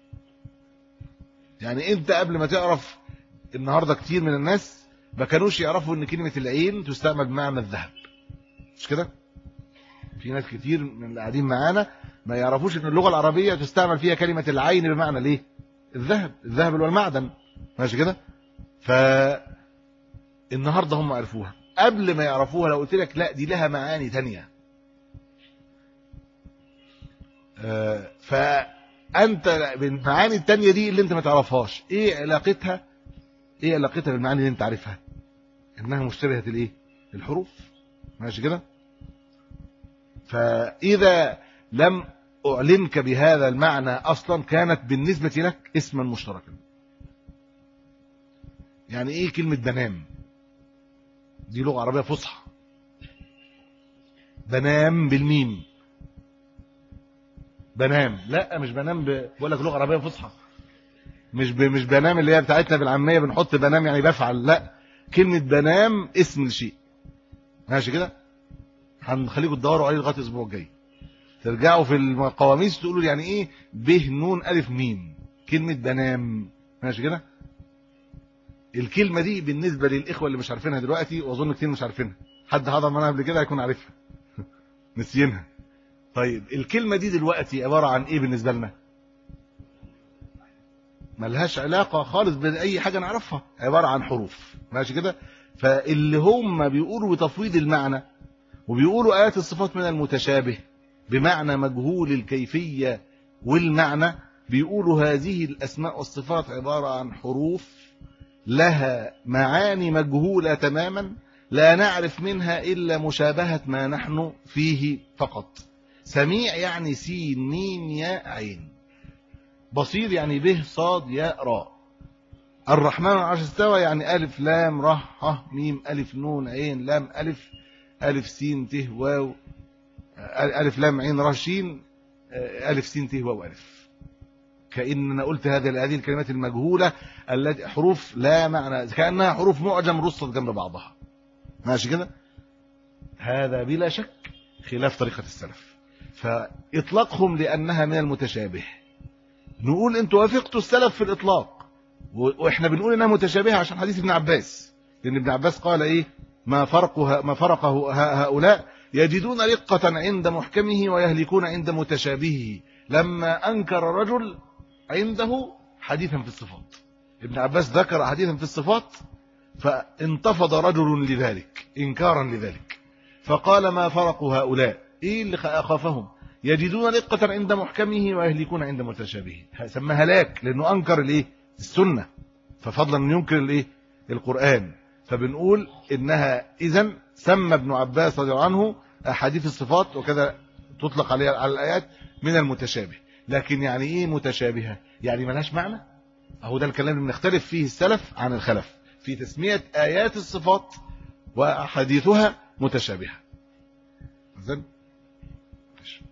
يعني انت قبل ما تعرف النهاردة كتير من الناس ما كانوش يعرفوا ان كلمة العين تستعمل بمعنى الذهب مش كده في ناس كتير من اللي قاعدين معانا ما يعرفوش ان اللغة العربية تستعمل فيها كلمة العين بمعنى ليه الذهب الذهب اللي هو المعدن ماشي كده ف النهارده هم عرفوها قبل ما يعرفوها لو قلت لك لا دي لها معاني تانية آه، فانت بالمعاني التانية دي اللي انت ما تعرفهاش ايه علاقتها ايه علاقتها بالمعاني اللي انت عارفها انها مشتبهة الايه الحروف ماشي كده فاذا لم اعلمك بهذا المعنى اصلا كانت بالنسبة لك اسما مشتركا يعني ايه كلمة بنام دي لغة عربية فصحى بنام بالميم بنام لا مش بنام ب... بقول لك لغة عربية فصحى مش ب... مش بنام اللي هي بتاعتنا بالعامية بنحط بنام يعني بفعل لا كلمة بنام اسم الشيء ماشي كده هنخليكم تدوروا عليه لغايه الاسبوع الجاي ترجعوا في القواميس تقولوا يعني ايه ب نون الف ميم كلمة بنام ماشي كده الكلمة دي بالنسبة للإخوة اللي مش عارفينها دلوقتي وأظن كتير مش عارفينها حد حضر معانا قبل كده هيكون عارفها نسينها طيب الكلمة دي دلوقتي عبارة عن إيه بالنسبة لنا ملهاش علاقة خالص بأي حاجة نعرفها عبارة عن حروف ماشي كده فاللي هم بيقولوا بتفويض المعنى وبيقولوا آيات الصفات من المتشابه بمعنى مجهول الكيفية والمعنى بيقولوا هذه الأسماء والصفات عبارة عن حروف لها معاني مجهولة تماما لا نعرف منها إلا مشابهة ما نحن فيه فقط سميع يعني سين ميم ياء عين بصير يعني به صاد ياء راء الرحمن العرش استوى يعني ألف لام ره ه ميم ألف نون عين لام ألف ألف سين ته واو ألف لام عين ره شين ألف سين ته واو ألف كأن أنا قلت هذه هذه الكلمات المجهولة التي حروف لا معنى كأنها حروف معجم رصت جنب بعضها ماشي كده هذا بلا شك خلاف طريقة السلف فإطلاقهم لأنها من المتشابه نقول انتوا وافقتوا السلف في الإطلاق و- واحنا بنقول انها متشابهه عشان حديث ابن عباس لان ابن عباس قال ايه ما فرقها ما فرقه ه- هؤلاء يجدون رقة عند محكمه ويهلكون عند متشابهه لما انكر رجل عنده حديثا في الصفات ابن عباس ذكر حديثا في الصفات فانتفض رجل لذلك انكارا لذلك فقال ما فرق هؤلاء ايه اللي خافهم يجدون رقة عند محكمه ويهلكون عند متشابهه سمى هلاك لانه انكر الايه السنة ففضلا انه ينكر الايه القرآن فبنقول انها اذا سمى ابن عباس رضي الله عنه احاديث الصفات وكذا تطلق عليها على الايات من المتشابه لكن يعني ايه متشابهة يعني ملهاش معنى اهو ده الكلام اللي بنختلف فيه السلف عن الخلف في تسمية ايات الصفات واحاديثها متشابهة اذن ماشي.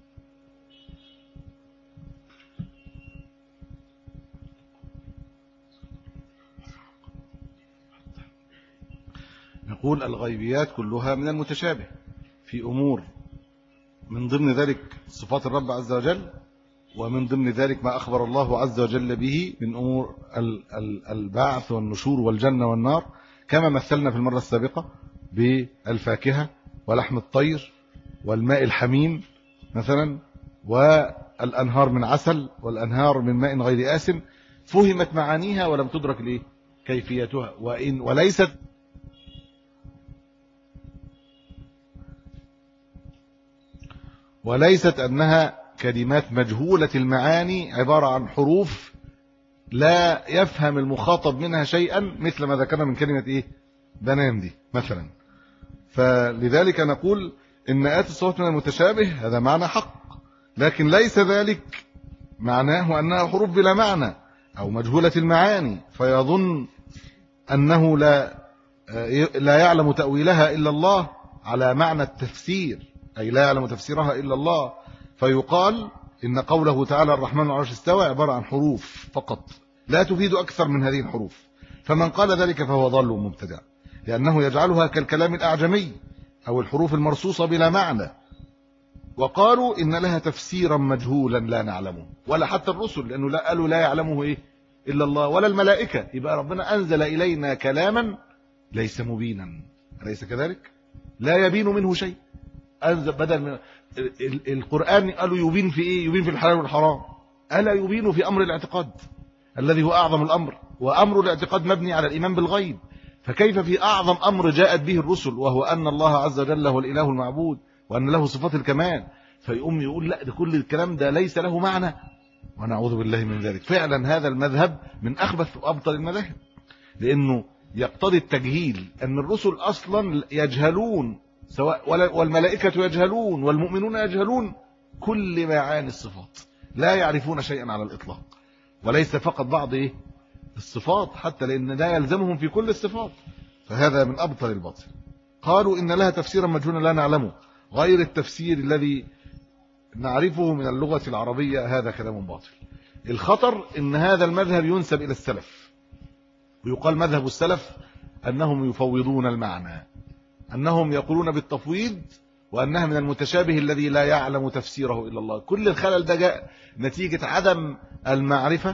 نقول الغيبيات كلها من المتشابه في أمور من ضمن ذلك صفات الرب عز وجل ومن ضمن ذلك ما أخبر الله عز وجل به من أمور ال- ال- البعث والنشور والجنة والنار كما مثلنا في المرة السابقة بالفاكهة ولحم الطير والماء الحميم مثلا والأنهار من عسل والأنهار من ماء غير آس فهمت معانيها ولم تدرك الايه كيفيتها وإن وليست وليست أنها كلمات مجهولة المعاني عبارة عن حروف لا يفهم المخاطب منها شيئا مثل ما ذكرنا من كلمة إيه بنان دي مثلا فلذلك نقول إن آيات الصوت من المتشابه هذا معنى حق لكن ليس ذلك معناه أنها حروف بلا معنى أو مجهولة المعاني فيظن أنه لا لا يعلم تأويلها إلا الله على معنى التفسير أي لا يعلم تفسيرها إلا الله فيقال إن قوله تعالى الرحمن على العرش استوى عبارة عن حروف فقط لا تفيد أكثر من هذه الحروف فمن قال ذلك فهو ضال مبتدع لأنه يجعلها كالكلام الأعجمي أو الحروف المرصوصة بلا معنى وقالوا إن لها تفسيرا مجهولا لا نعلمه ولا حتى الرسل لأنه لا قالوا لا يعلمه إيه إلا الله ولا الملائكة يبقى ربنا أنزل إلينا كلاما ليس مبينا أليس كذلك لا يبين منه شيء أنزل بدل من ال- القرآن قالوا يبين في إيه يبين في الحلال والحرام ألا يبين في أمر الاعتقاد الذي هو أعظم الأمر وأمر الاعتقاد مبني على الإيمان بالغيب فكيف في أعظم أمر جاءت به الرسل وهو أن الله عز وجل هو الإله المعبود وأن له صفات الكمال فيقوم يقول لا ده كل الكلام ده ليس له معنى ونعوذ بالله من ذلك فعلا هذا المذهب من أخبث وأبطل المذاهب لأنه يقتضي التجهيل أن الرسل أصلا يجهلون سواء ولا- والملائكة يجهلون والمؤمنون يجهلون كل معاني الصفات لا يعرفون شيئا على الإطلاق وليس فقط بعض إيه الصفات حتى لأن ده يلزمهم في كل الصفات فهذا من أبطل الباطل قالوا إن لها تفسيرا مجهولا لا نعلمه غير التفسير الذي نعرفه من اللغة العربية هذا كلام باطل الخطر إن هذا المذهب ينسب إلى السلف ويقال مذهب السلف أنهم يفوضون المعنى أنهم يقولون بالتفويض وأنها من المتشابه الذي لا يعلم تفسيره إلا الله كل الخلل ده جاء نتيجة عدم المعرفة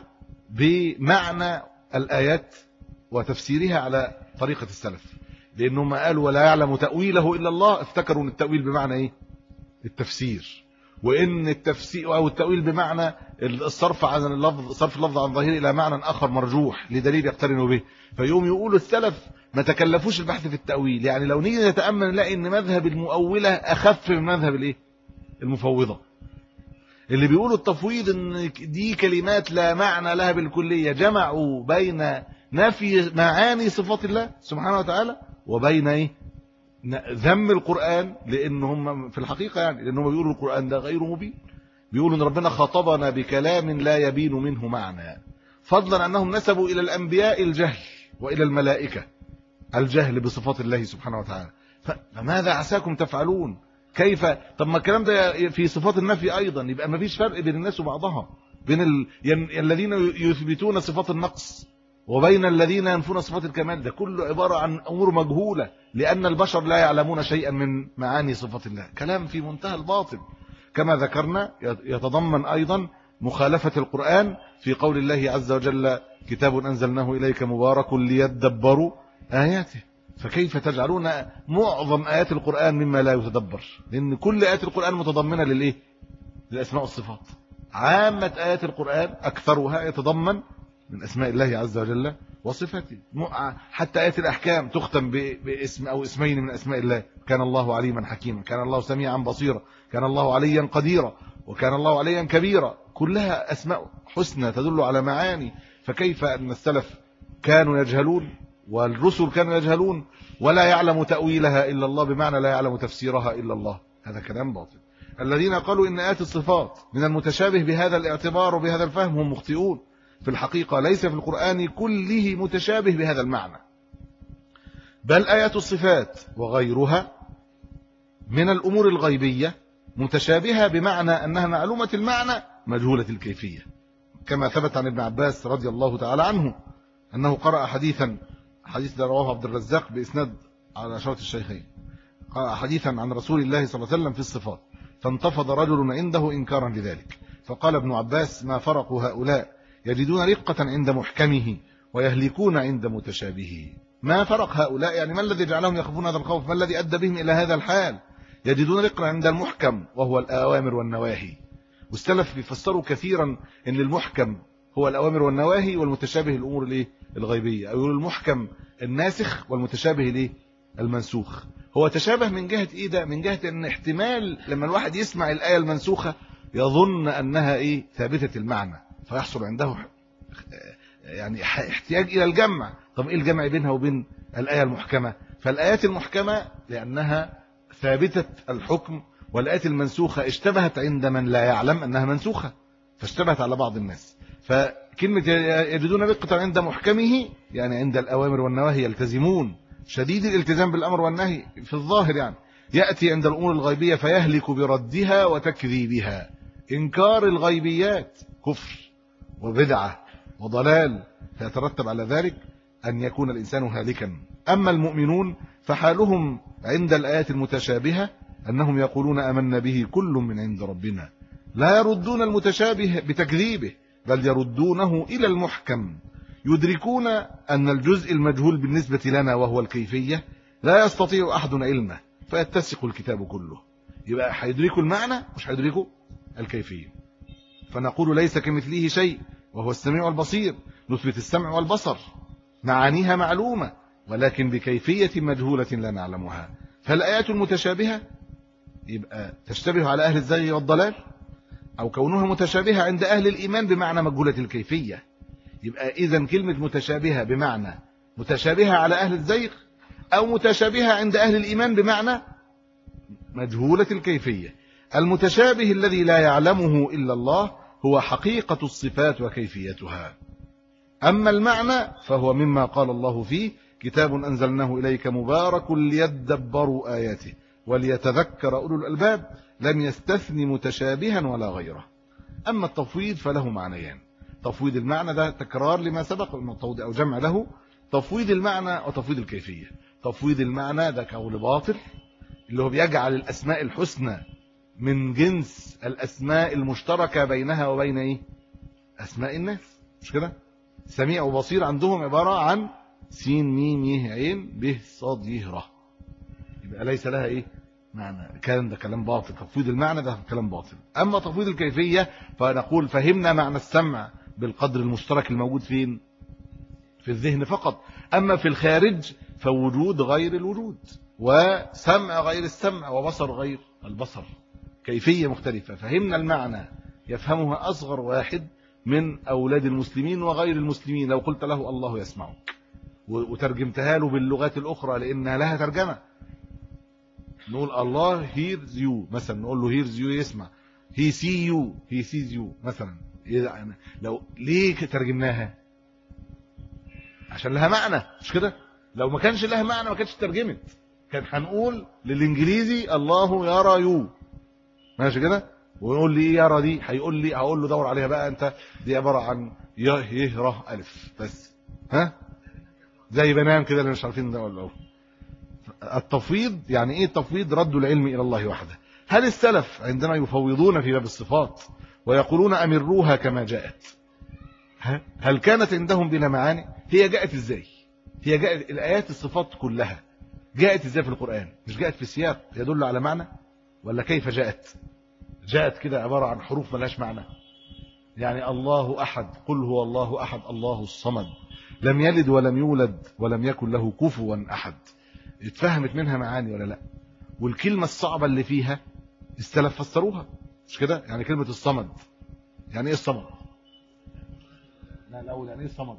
بمعنى الآيات وتفسيرها على طريقة السلف لأنهم قالوا ولا يعلم تأويله إلا الله افتكروا أن التأويل بمعنى إيه التفسير وإن التفسير أو التأويل بمعنى الصرف عن اللفظ صرف اللفظ عن ظاهره إلى معنى آخر مرجوح لدليل يقترن به فيقوم يقولوا السلف ما تكلفوش البحث في التأويل يعني لو نيجي نتأمل نلاقي ان مذهب المؤولة اخف من مذهب الايه المفوضة اللي بيقولوا التفويض ان دي كلمات لا معنى لها بالكلية جمعوا بين نفي معاني صفات الله سبحانه وتعالى وبين ايه ذم القرآن لان هم في الحقيقة يعني لان هم بيقولوا القرآن ده غير مبين بيقولوا ان ربنا خاطبنا بكلام لا يبين منه معنى فضلا انهم نسبوا الى الانبياء الجهل والى الملائكه الجهل بصفات الله سبحانه وتعالى فماذا عساكم تفعلون كيف طب ما الكلام ده في صفات النفي ايضا يبقى ما فيش فرق بين الناس وبعضها بين ال... ين... الذين يثبتون صفات النقص وبين الذين ينفون صفات الكمال ده كله عبارة عن أمور مجهولة لأن البشر لا يعلمون شيئا من معاني صفات الله كلام في منتهى الباطل كما ذكرنا يتضمن أيضا مخالفة القرآن في قول الله عز وجل كتاب أنزلناه إليك مبارك ليدبروا آياته فكيف تجعلون معظم آيات القرآن مما لا يتدبر لأن كل آيات القرآن متضمنة للإيه للأسماء والصفات عامة آيات القرآن أكثرها يتضمن من أسماء الله عز وجل وصفاته حتى آيات الأحكام تختم باسم أو اسمين من أسماء الله كان الله عليما حكيما كان الله سميعا بصيرا كان الله عليا قديرا وكان الله عليا كبيرا كلها أسماء حسنى تدل على معاني فكيف أن السلف كانوا يجهلون والرسل كانوا يجهلون ولا يعلم تأويلها إلا الله بمعنى لا يعلم تفسيرها إلا الله هذا كلام باطل الذين قالوا إن آيات الصفات من المتشابه بهذا الاعتبار وبهذا الفهم هم مخطئون في الحقيقة ليس في القرآن كله متشابه بهذا المعنى بل آيات الصفات وغيرها من الأمور الغيبية متشابهة بمعنى أنها معلومة المعنى مجهولة الكيفية كما ثبت عن ابن عباس رضي الله تعالى عنه أنه قرأ حديثا حديث رواه عبد الرزاق بإسناد على شرط الشيخين قرأ حديثا عن رسول الله صلى الله عليه وسلم في الصفات فانتفض رجل عنده إنكارا لذلك فقال ابن عباس ما فرق هؤلاء يجدون رقة عند محكمه ويهلكون عند متشابهه ما فرق هؤلاء يعني ما الذي جعلهم يخافون هذا الخوف ما الذي أدى بهم إلى هذا الحال يجدون رقة عند المحكم وهو الأوامر والنواهي والسلف بيفسروا كثيرا ان المحكم هو الأوامر والنواهي والمتشابه الأمور الايه الغيبية أو يقول المحكم الناسخ والمتشابه الايه المنسوخ هو تشابه من جهة ايه ده من جهة ان احتمال لما الواحد يسمع الآية المنسوخة يظن أنها ايه ثابتة المعنى فيحصل عنده يعني احتياج إلى الجمع طب ايه الجمع بينها وبين الآية المحكمة فالآيات المحكمة لأنها ثابتة الحكم والآيات المنسوخة اشتبهت عند من لا يعلم أنها منسوخة فاشتبهت على بعض الناس فكلمة يجدون رقة عند محكمه يعني عند الأوامر والنواهي يلتزمون شديد الالتزام بالأمر والنهي في الظاهر يعني يأتي عند الأمور الغيبية فيهلك بردها وتكذيبها إنكار الغيبيات كفر وبدعة وضلال فيترتب على ذلك أن يكون الإنسان هالكا أما المؤمنون فحالهم عند الآيات المتشابهة أنهم يقولون أمنا به كل من عند ربنا لا يردون المتشابه بتكذيبه بل يردونه إلى المحكم يدركون أن الجزء المجهول بالنسبة لنا وهو الكيفية لا يستطيع أحد علمه فيتسق الكتاب كله يبقى هيدركوا المعنى مش هيدركوا الكيفية فنقول ليس كمثله شيء وهو السميع والبصير نثبت السمع والبصر معانيها معلومة ولكن بكيفية مجهولة لا نعلمها فالآيات المتشابهة يبقى تشتبه على أهل الزي والضلال أو كونها متشابهة عند أهل الإيمان بمعنى مجهولة الكيفية يبقى إذا كلمة متشابهة بمعنى متشابهة على أهل الزيغ أو متشابهة عند أهل الإيمان بمعنى مجهولة الكيفية المتشابه الذي لا يعلمه إلا الله هو حقيقة الصفات وكيفيتها أما المعنى فهو مما قال الله فيه كتاب أنزلناه إليك مبارك ليدبروا آياته وليتذكر أولو الألباب لم يستثني متشابها ولا غيره أما التفويض فله معنيان تفويض المعنى ده تكرار لما سبق أو جمع له تفويض المعنى وتفويض الكيفية تفويض المعنى ده كول باطل اللي هو بيجعل الأسماء الحسنى من جنس الأسماء المشتركة بينها وبين إيه؟ أسماء الناس مش كده سميع وبصير عندهم عبارة عن سين ميم يه عين به صاد يه ره يبقى ليس لها إيه معنى كان ده كلام باطل تفويض المعنى ده كلام باطل أما تفويض الكيفية فنقول فهمنا معنى السمع بالقدر المشترك الموجود فين في الذهن فقط أما في الخارج فوجود غير الوجود وسمع غير السمع وبصر غير البصر كيفية مختلفة فهمنا المعنى يفهمها أصغر واحد من أولاد المسلمين وغير المسلمين لو قلت له الله يسمعك وترجمتها له باللغات الأخرى لأنها لها ترجمة نقول الله hears you مثلا نقول له hears you يسمع he see you he sees you مثلا يعني لو ليه ترجمناها عشان لها معنى مش كده لو ما كانش لها معنى ما كانتش ترجمت كان هنقول للانجليزي الله يرى يو ماشي كده ويقول لي ايه يرى دي هيقول لي هقول له دور عليها بقى انت دي عباره عن ي ي ر الف بس ها زي بنام كده اللي مش عارفين ده ولا التفويض يعني ايه التفويض رد العلم الى الله وحده هل السلف عندما يفوضون في باب الصفات ويقولون امروها كما جاءت ه- هل كانت عندهم بلا معاني هي جاءت ازاي هي جاءت الايات الصفات كلها جاءت ازاي في القرآن مش جاءت في سياق يدل على معنى ولا كيف جاءت جاءت كده عبارة عن حروف ملهاش معنى يعني الله أحد قل هو الله أحد الله الصمد لم يلد ولم يولد ولم يكن له كفوا أحد اتفهمت منها معاني ولا لا والكلمة الصعبة اللي فيها السلف فسروها مش كده يعني كلمة الصمد يعني ايه الصمد لا الاول يعني ايه الصمد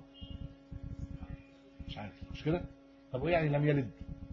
مش عارف مش كده طب وايه يعني لم يلد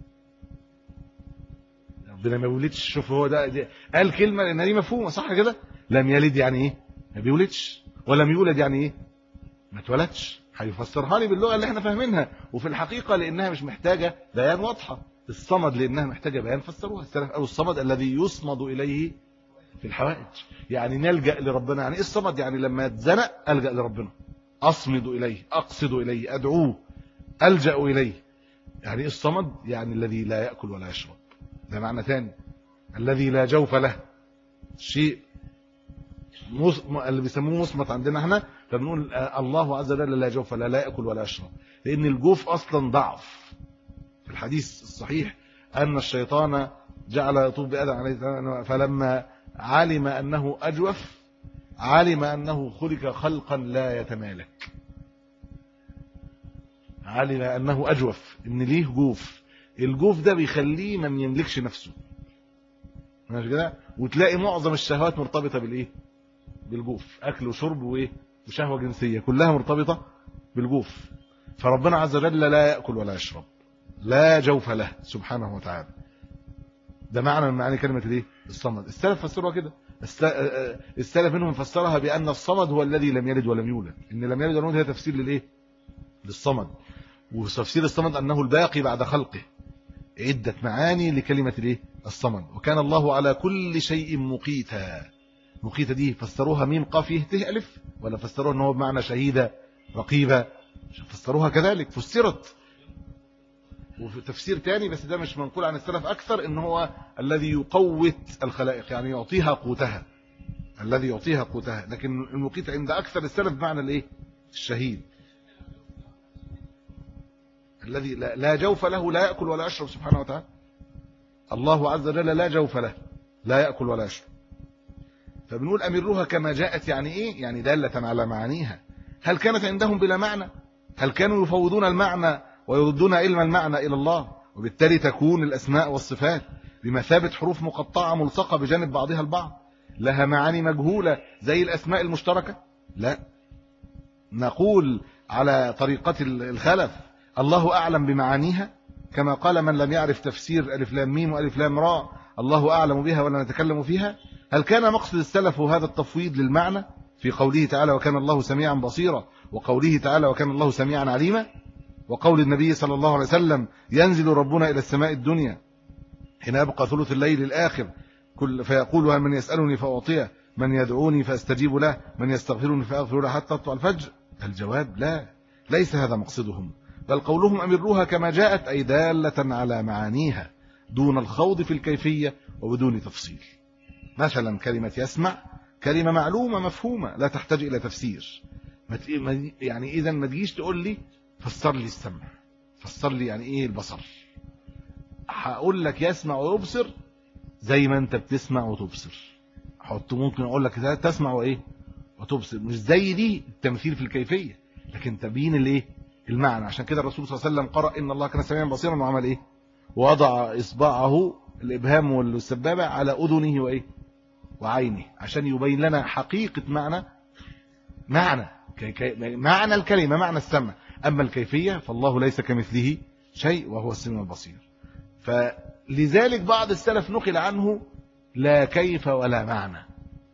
ربنا ما بيولدش شوف هو ده, ده قال كلمه لان دي مفهومه صح كده لم يلد يعني ايه ما بيولدش ولم يولد يعني ايه ما اتولدش هيفسرها لي باللغه اللي احنا فاهمينها وفي الحقيقه لانها مش محتاجه بيان واضحه الصمد لانها محتاجه بيان فسروها السلف او الصمد الذي يصمد اليه في الحوائج يعني نلجا لربنا يعني ايه الصمد يعني لما اتزنق الجا لربنا اصمد اليه اقصد اليه ادعوه الجا اليه يعني ايه الصمد يعني الذي لا ياكل ولا يشرب ده معنى ثاني الذي لا جوف له شيء مص... اللي بيسموه مصمت عندنا احنا فبنقول آه، الله عز وجل لا جوف له لا ياكل ولا يشرب لان الجوف اصلا ضعف في الحديث الصحيح ان الشيطان جعل يطوف بادم عليه السلام فلما علم انه اجوف علم انه خلق خلقا لا يتمالك علم انه اجوف ان ليه جوف الجوف ده بيخليه ما يملكش نفسه ماشي كده وتلاقي معظم الشهوات مرتبطه بالايه بالجوف اكل وشرب وايه وشهوه جنسيه كلها مرتبطه بالجوف فربنا عز وجل لا ياكل ولا يشرب لا جوف له سبحانه وتعالى ده معنى من معاني كلمه الايه الصمد السلف فسروها كده الس- آه، السلف منهم فسرها بان الصمد هو الذي لم يلد ولم يولد ان لم يلد ولم يولد هي تفسير للايه للصمد وتفسير الصمد انه الباقي بعد خلقه عدة معاني لكلمة الايه الصمد وكان الله على كل شيء مقيتا مقيتا دي فسروها ميم قاف يه ته ألف ولا فسروها ان هو بمعنى شهيدة رقيبة فسروها كذلك فسرت وفي تفسير تاني بس ده مش منقول عن السلف أكثر ان هو الذي يقوت الخلائق يعني يعطيها قوتها الذي يعطيها قوتها لكن المقيت عند أكثر السلف بمعنى الايه الشهيد الذي لا لا جوف له لا يأكل ولا يشرب سبحانه وتعالى الله عز وجل لا جوف له لا يأكل ولا يشرب فبنقول أمروها كما جاءت يعني إيه يعني دالة على معانيها هل كانت عندهم بلا معنى هل كانوا يفوضون المعنى ويردون علم المعنى إلى الله وبالتالي تكون الأسماء والصفات بمثابة حروف مقطعة ملصقة بجانب بعضها البعض لها معاني مجهولة زي الأسماء المشتركة لا نقول على طريقة الخلف الله أعلم بمعانيها كما قال من لم يعرف تفسير ألف لام ميم وألف لام راء الله أعلم بها ولا نتكلم فيها هل كان مقصد السلف هذا التفويض للمعنى في قوله تعالى وكان الله سميعا بصيرا وقوله تعالى وكان الله سميعا عليما وقول النبي صلى الله عليه وسلم ينزل ربنا إلى السماء الدنيا حين يبقى ثلث الليل الآخر كل فيقول هل من يسألني فأعطيه من يدعوني فأستجيب له من يستغفرني فأغفر له حتى تطلع الفجر الجواب لا ليس هذا مقصدهم بل قولهم أمروها كما جاءت أي دالة على معانيها دون الخوض في الكيفية وبدون تفصيل مثلا كلمة يسمع كلمة معلومة مفهومة لا تحتاج إلى تفسير ما ت- ما- يعني إذا ما تجيش تقول لي فسر لي السمع فسر لي يعني إيه البصر هقول لك يسمع ويبصر زي ما أنت بتسمع وتبصر حط ممكن أقول لك ده تسمع وإيه وتبصر مش زي دي التمثيل في الكيفية لكن تبيين الإيه المعنى عشان كده الرسول صلى الله عليه وسلم قرأ إن الله كان سميعا بصيرا وعمل إيه وضع إصبعه الإبهام والسبابة على أذنه وإيه وعينه عشان يبين لنا حقيقة معنى معنى كي كي معنى الكلمة معنى السمع أما الكيفية فالله ليس كمثله شيء وهو السميع البصير فلذلك بعض السلف نقل عنه لا كيف ولا معنى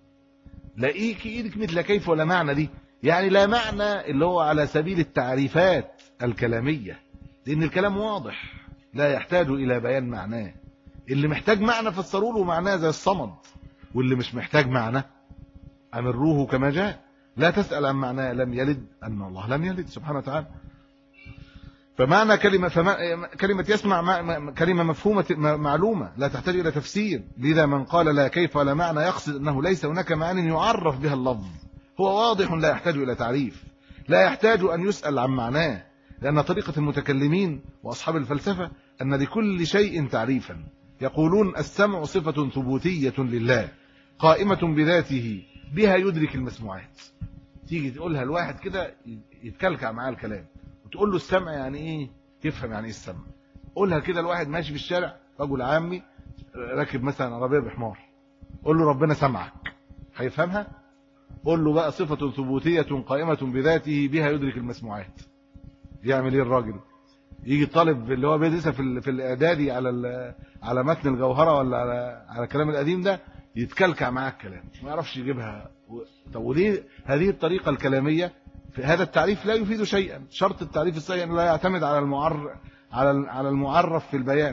لاقيك ايدك مثل لا كيف ولا معنى دي يعني لا معنى اللي هو على سبيل التعريفات الكلامية لأن الكلام واضح لا يحتاج إلى بيان معناه اللي محتاج معنى فسروا له معناه زي الصمد واللي مش محتاج معنى أمروه كما جاء لا تسأل عن معناه لم يلد أن الله لم يلد سبحانه وتعالى فمعنى كلمة فما كلمة يسمع ما- ما- كلمة مفهومة م- معلومة لا تحتاج إلى تفسير لذا من قال لا كيف ولا معنى يقصد أنه ليس هناك معنى يعرف بها اللفظ هو واضح لا يحتاج إلى تعريف لا يحتاج أن يسأل عن معناه لأن طريقة المتكلمين وأصحاب الفلسفة أن لكل شيء تعريفا يقولون السمع صفة ثبوتية لله قائمة بذاته بها يدرك المسموعات تيجي تقولها الواحد كده يتكلكع معاه الكلام وتقول له السمع يعني ايه تفهم يعني ايه السمع قولها كده الواحد ماشي في الشارع رجل عامي راكب مثلا عربيه بحمار قول له ربنا سمعك هيفهمها قول له بقى صفة ثبوتية قائمة بذاته بها يدرك المسموعات يعمل ايه الراجل يجي الطالب اللي هو بيدرسها في في الاعدادي على على متن الجوهره ولا على على الكلام القديم ده يتكلكع معاه الكلام ما يعرفش يجيبها طب وليه هذه الطريقه الكلاميه في هذا التعريف لا يفيد شيئا شرط التعريف الصحيح انه لا يعتمد على المعرف على على المعرف في البيان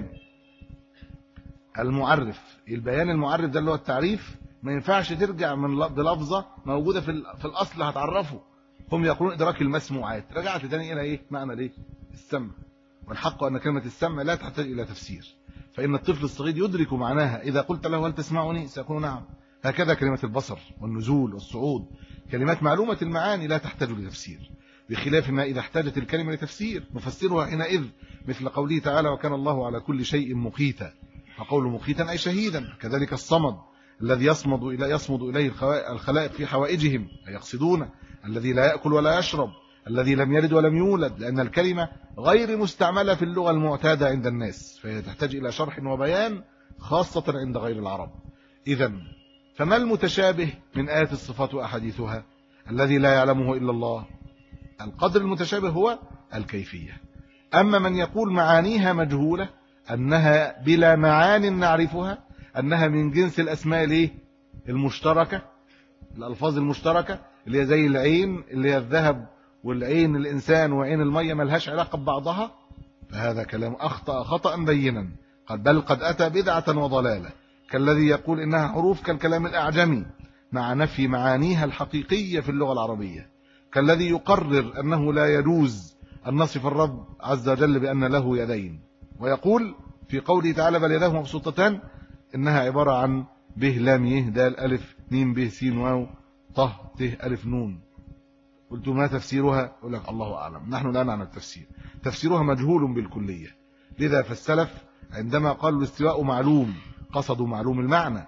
المعرف البيان المعرف ده اللي هو التعريف ما ينفعش ترجع من بلفظه موجوده في في الاصل هتعرفه هم يقولون ادراك المسموعات رجعت تاني الى ايه معنى الايه السمع والحق ان كلمه السمع لا تحتاج الى تفسير فان الطفل الصغير يدرك معناها اذا قلت له هل تسمعني سيقول نعم هكذا كلمه البصر والنزول والصعود كلمات معلومه المعاني لا تحتاج لتفسير بخلاف ما اذا احتاجت الكلمه لتفسير نفسرها حينئذ مثل قوله تعالى وكان الله على كل شيء مقيتا فقول مقيتا اي شهيدا كذلك الصمد الذي يصمد الى يصمد اليه الخلائق في حوائجهم اي يقصدون الذي لا ياكل ولا يشرب الذي لم يلد ولم يولد لأن الكلمة غير مستعملة في اللغة المعتادة عند الناس فهي تحتاج إلى شرح وبيان خاصة عند غير العرب إذا فما المتشابه من آيات الصفات وأحاديثها الذي لا يعلمه إلا الله القدر المتشابه هو الكيفية أما من يقول معانيها مجهولة أنها بلا معان نعرفها أنها من جنس الأسماء المشتركة الألفاظ المشتركة اللي هي زي العين اللي هي الذهب والعين الإنسان وعين المية ملهاش علاقة ببعضها فهذا كلام أخطأ خطأ بينا قد بل قد أتى بدعة وضلالة كالذي يقول إنها حروف كالكلام الأعجمي مع نفي معانيها الحقيقية في اللغة العربية كالذي يقرر أنه لا يجوز أن نصف الرب عز وجل بأن له يدين ويقول في قوله تعالى بل يداه مبسوطتان إنها عبارة عن به لام يه دال ألف ميم به سين واو طه ت ألف نون قلت ما تفسيرها يقول لك الله أعلم نحن لا نعلم التفسير تفسيرها مجهول بالكلية لذا فالسلف عندما قالوا الاستواء معلوم قصدوا معلوم المعنى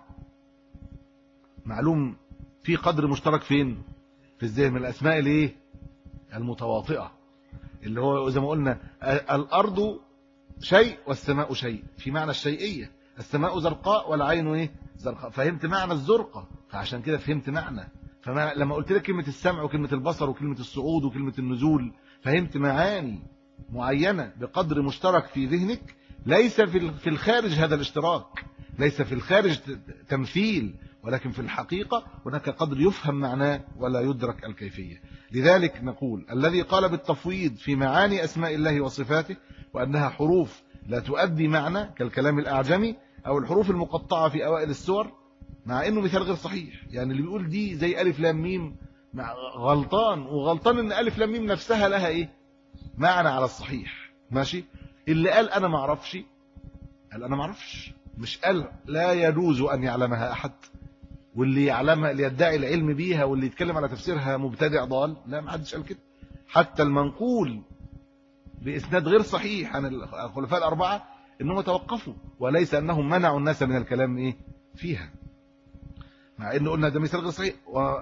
معلوم في قدر مشترك فين في الذهن من الأسماء الايه المتواطئة اللي هو زي ما قلنا الأرض شيء والسماء شيء في معنى الشيئية السماء زرقاء والعين ايه زرقاء فهمت معنى الزرقة فعشان كده فهمت معنى فما لما قلت لك كلمة السمع وكلمة البصر وكلمة الصعود وكلمة النزول فهمت معاني معينة بقدر مشترك في ذهنك ليس في الخارج هذا الاشتراك ليس في الخارج تمثيل ولكن في الحقيقة هناك قدر يفهم معناه ولا يدرك الكيفية لذلك نقول الذي قال بالتفويض في معاني أسماء الله وصفاته وأنها حروف لا تؤدي معنى كالكلام الأعجمي أو الحروف المقطعة في أوائل السور مع انه مثال غير صحيح يعني اللي بيقول دي زي الف لام ميم مع غلطان وغلطان ان الف لام ميم نفسها لها ايه معنى على الصحيح ماشي اللي قال انا ما اعرفش قال انا ما اعرفش مش قال لا يجوز ان يعلمها احد واللي يعلمها اللي يدعي العلم بيها واللي يتكلم على تفسيرها مبتدع ضال لا ما حدش قال كده حتى المنقول باسناد غير صحيح عن الخلفاء الاربعه انهم توقفوا وليس انهم منعوا الناس من الكلام ايه فيها مع انه قلنا ده مثال غير صحيح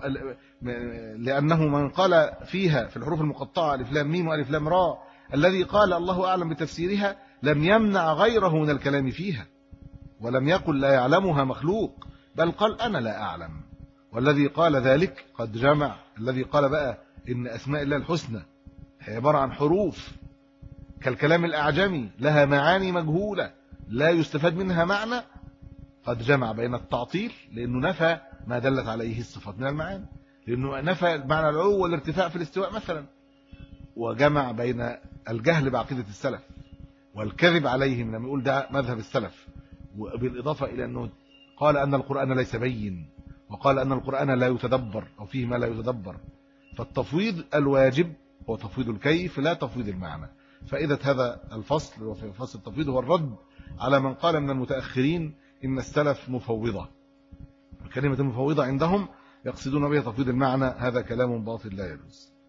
لانه من قال فيها في الحروف المقطعه الف لام ميم والف لام راء الذي قال الله اعلم بتفسيرها لم يمنع غيره من الكلام فيها ولم يقل لا يعلمها مخلوق بل قال انا لا اعلم والذي قال ذلك قد جمع الذي قال بقى ان اسماء الله الحسنى هي عباره عن حروف كالكلام الاعجمي لها معاني مجهوله لا يستفاد منها معنى قد جمع بين التعطيل لأنه نفى ما دلت عليه الصفات من المعاني لأنه نفى معنى العلو والارتفاع في الاستواء مثلا وجمع بين الجهل بعقيدة السلف والكذب عليهم لما يقول ده مذهب السلف وبالإضافة إلى أنه قال أن القرآن ليس بين وقال أن القرآن لا يتدبر أو فيه ما لا يتدبر فالتفويض الواجب هو تفويض الكيف لا تفويض المعنى فائدة هذا الفصل وفي فصل التفويض هو الرد على من قال من المتأخرين إن السلف مفوضة كلمة المفوضة عندهم يقصدون بها تفويض المعنى هذا كلام باطل لا يجوز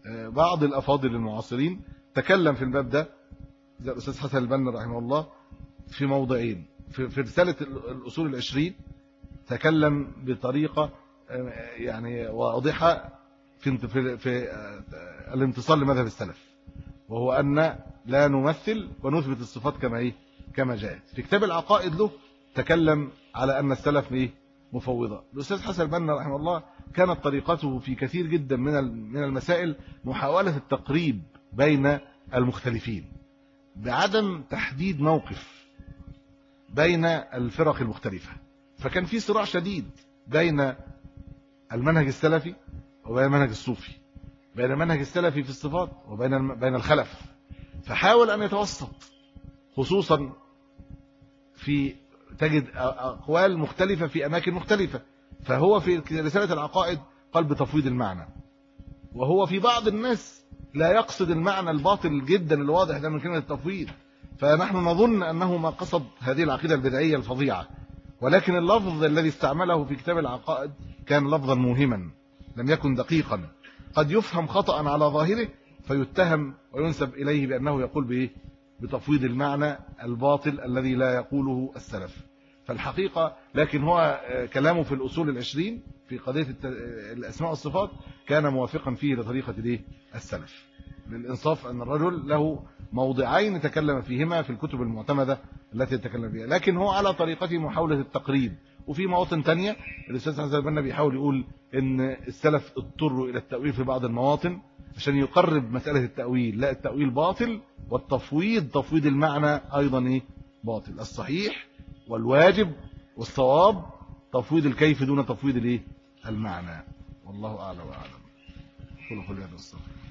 بعض الأفاضل المعاصرين تكلم في الباب ده زي الأستاذ حسن البنا رحمه الله في موضعين في رسالة الأصول العشرين تكلم بطريقة يعني واضحة في في, في الانتصار لمذهب السلف وهو أن لا نمثل ونثبت الصفات كما ايه كما جاءت في كتاب العقائد له تكلم على أن السلف ايه مفوضة الأستاذ حسن البنا رحمه الله كانت طريقته في كثير جدا من من المسائل محاولة التقريب بين المختلفين بعدم تحديد موقف بين الفرق المختلفة فكان في صراع شديد بين المنهج السلفي وبين المنهج الصوفي بين المنهج السلفي في الصفات وبين بين الخلف فحاول أن يتوسط خصوصا في تجد أقوال مختلفة في أماكن مختلفة فهو في رسالة العقائد قال بتفويض المعنى وهو في بعض الناس لا يقصد المعنى الباطل جدا الواضح ده من كلمة التفويض فنحن نظن أنه ما قصد هذه العقيدة البدعية الفظيعة ولكن اللفظ الذي استعمله في كتاب العقائد كان لفظا موهما لم يكن دقيقا قد يفهم خطأ على ظاهره فيتهم وينسب إليه بأنه يقول بإيه بتفويض المعنى الباطل الذي لا يقوله السلف فالحقيقة لكن هو كلامه في الأصول العشرين في قضية الأسماء والصفات كان موافقا فيه لطريقة الايه السلف للإنصاف أن الرجل له موضعين تكلم فيهما في الكتب المعتمدة التي يتكلم فيها لكن هو على طريقته محاولة التقريب وفي مواطن تانية الأستاذ حسن البنا بيحاول يقول إن السلف اضطروا إلى التأويل في بعض المواطن عشان يقرب مسألة التأويل لا التأويل باطل والتفويض تفويض المعنى أيضا إيه باطل الصحيح والواجب والصواب تفويض الكيف دون تفويض الايه المعنى والله اعلم واعلم قولوا قولي هذا الصفر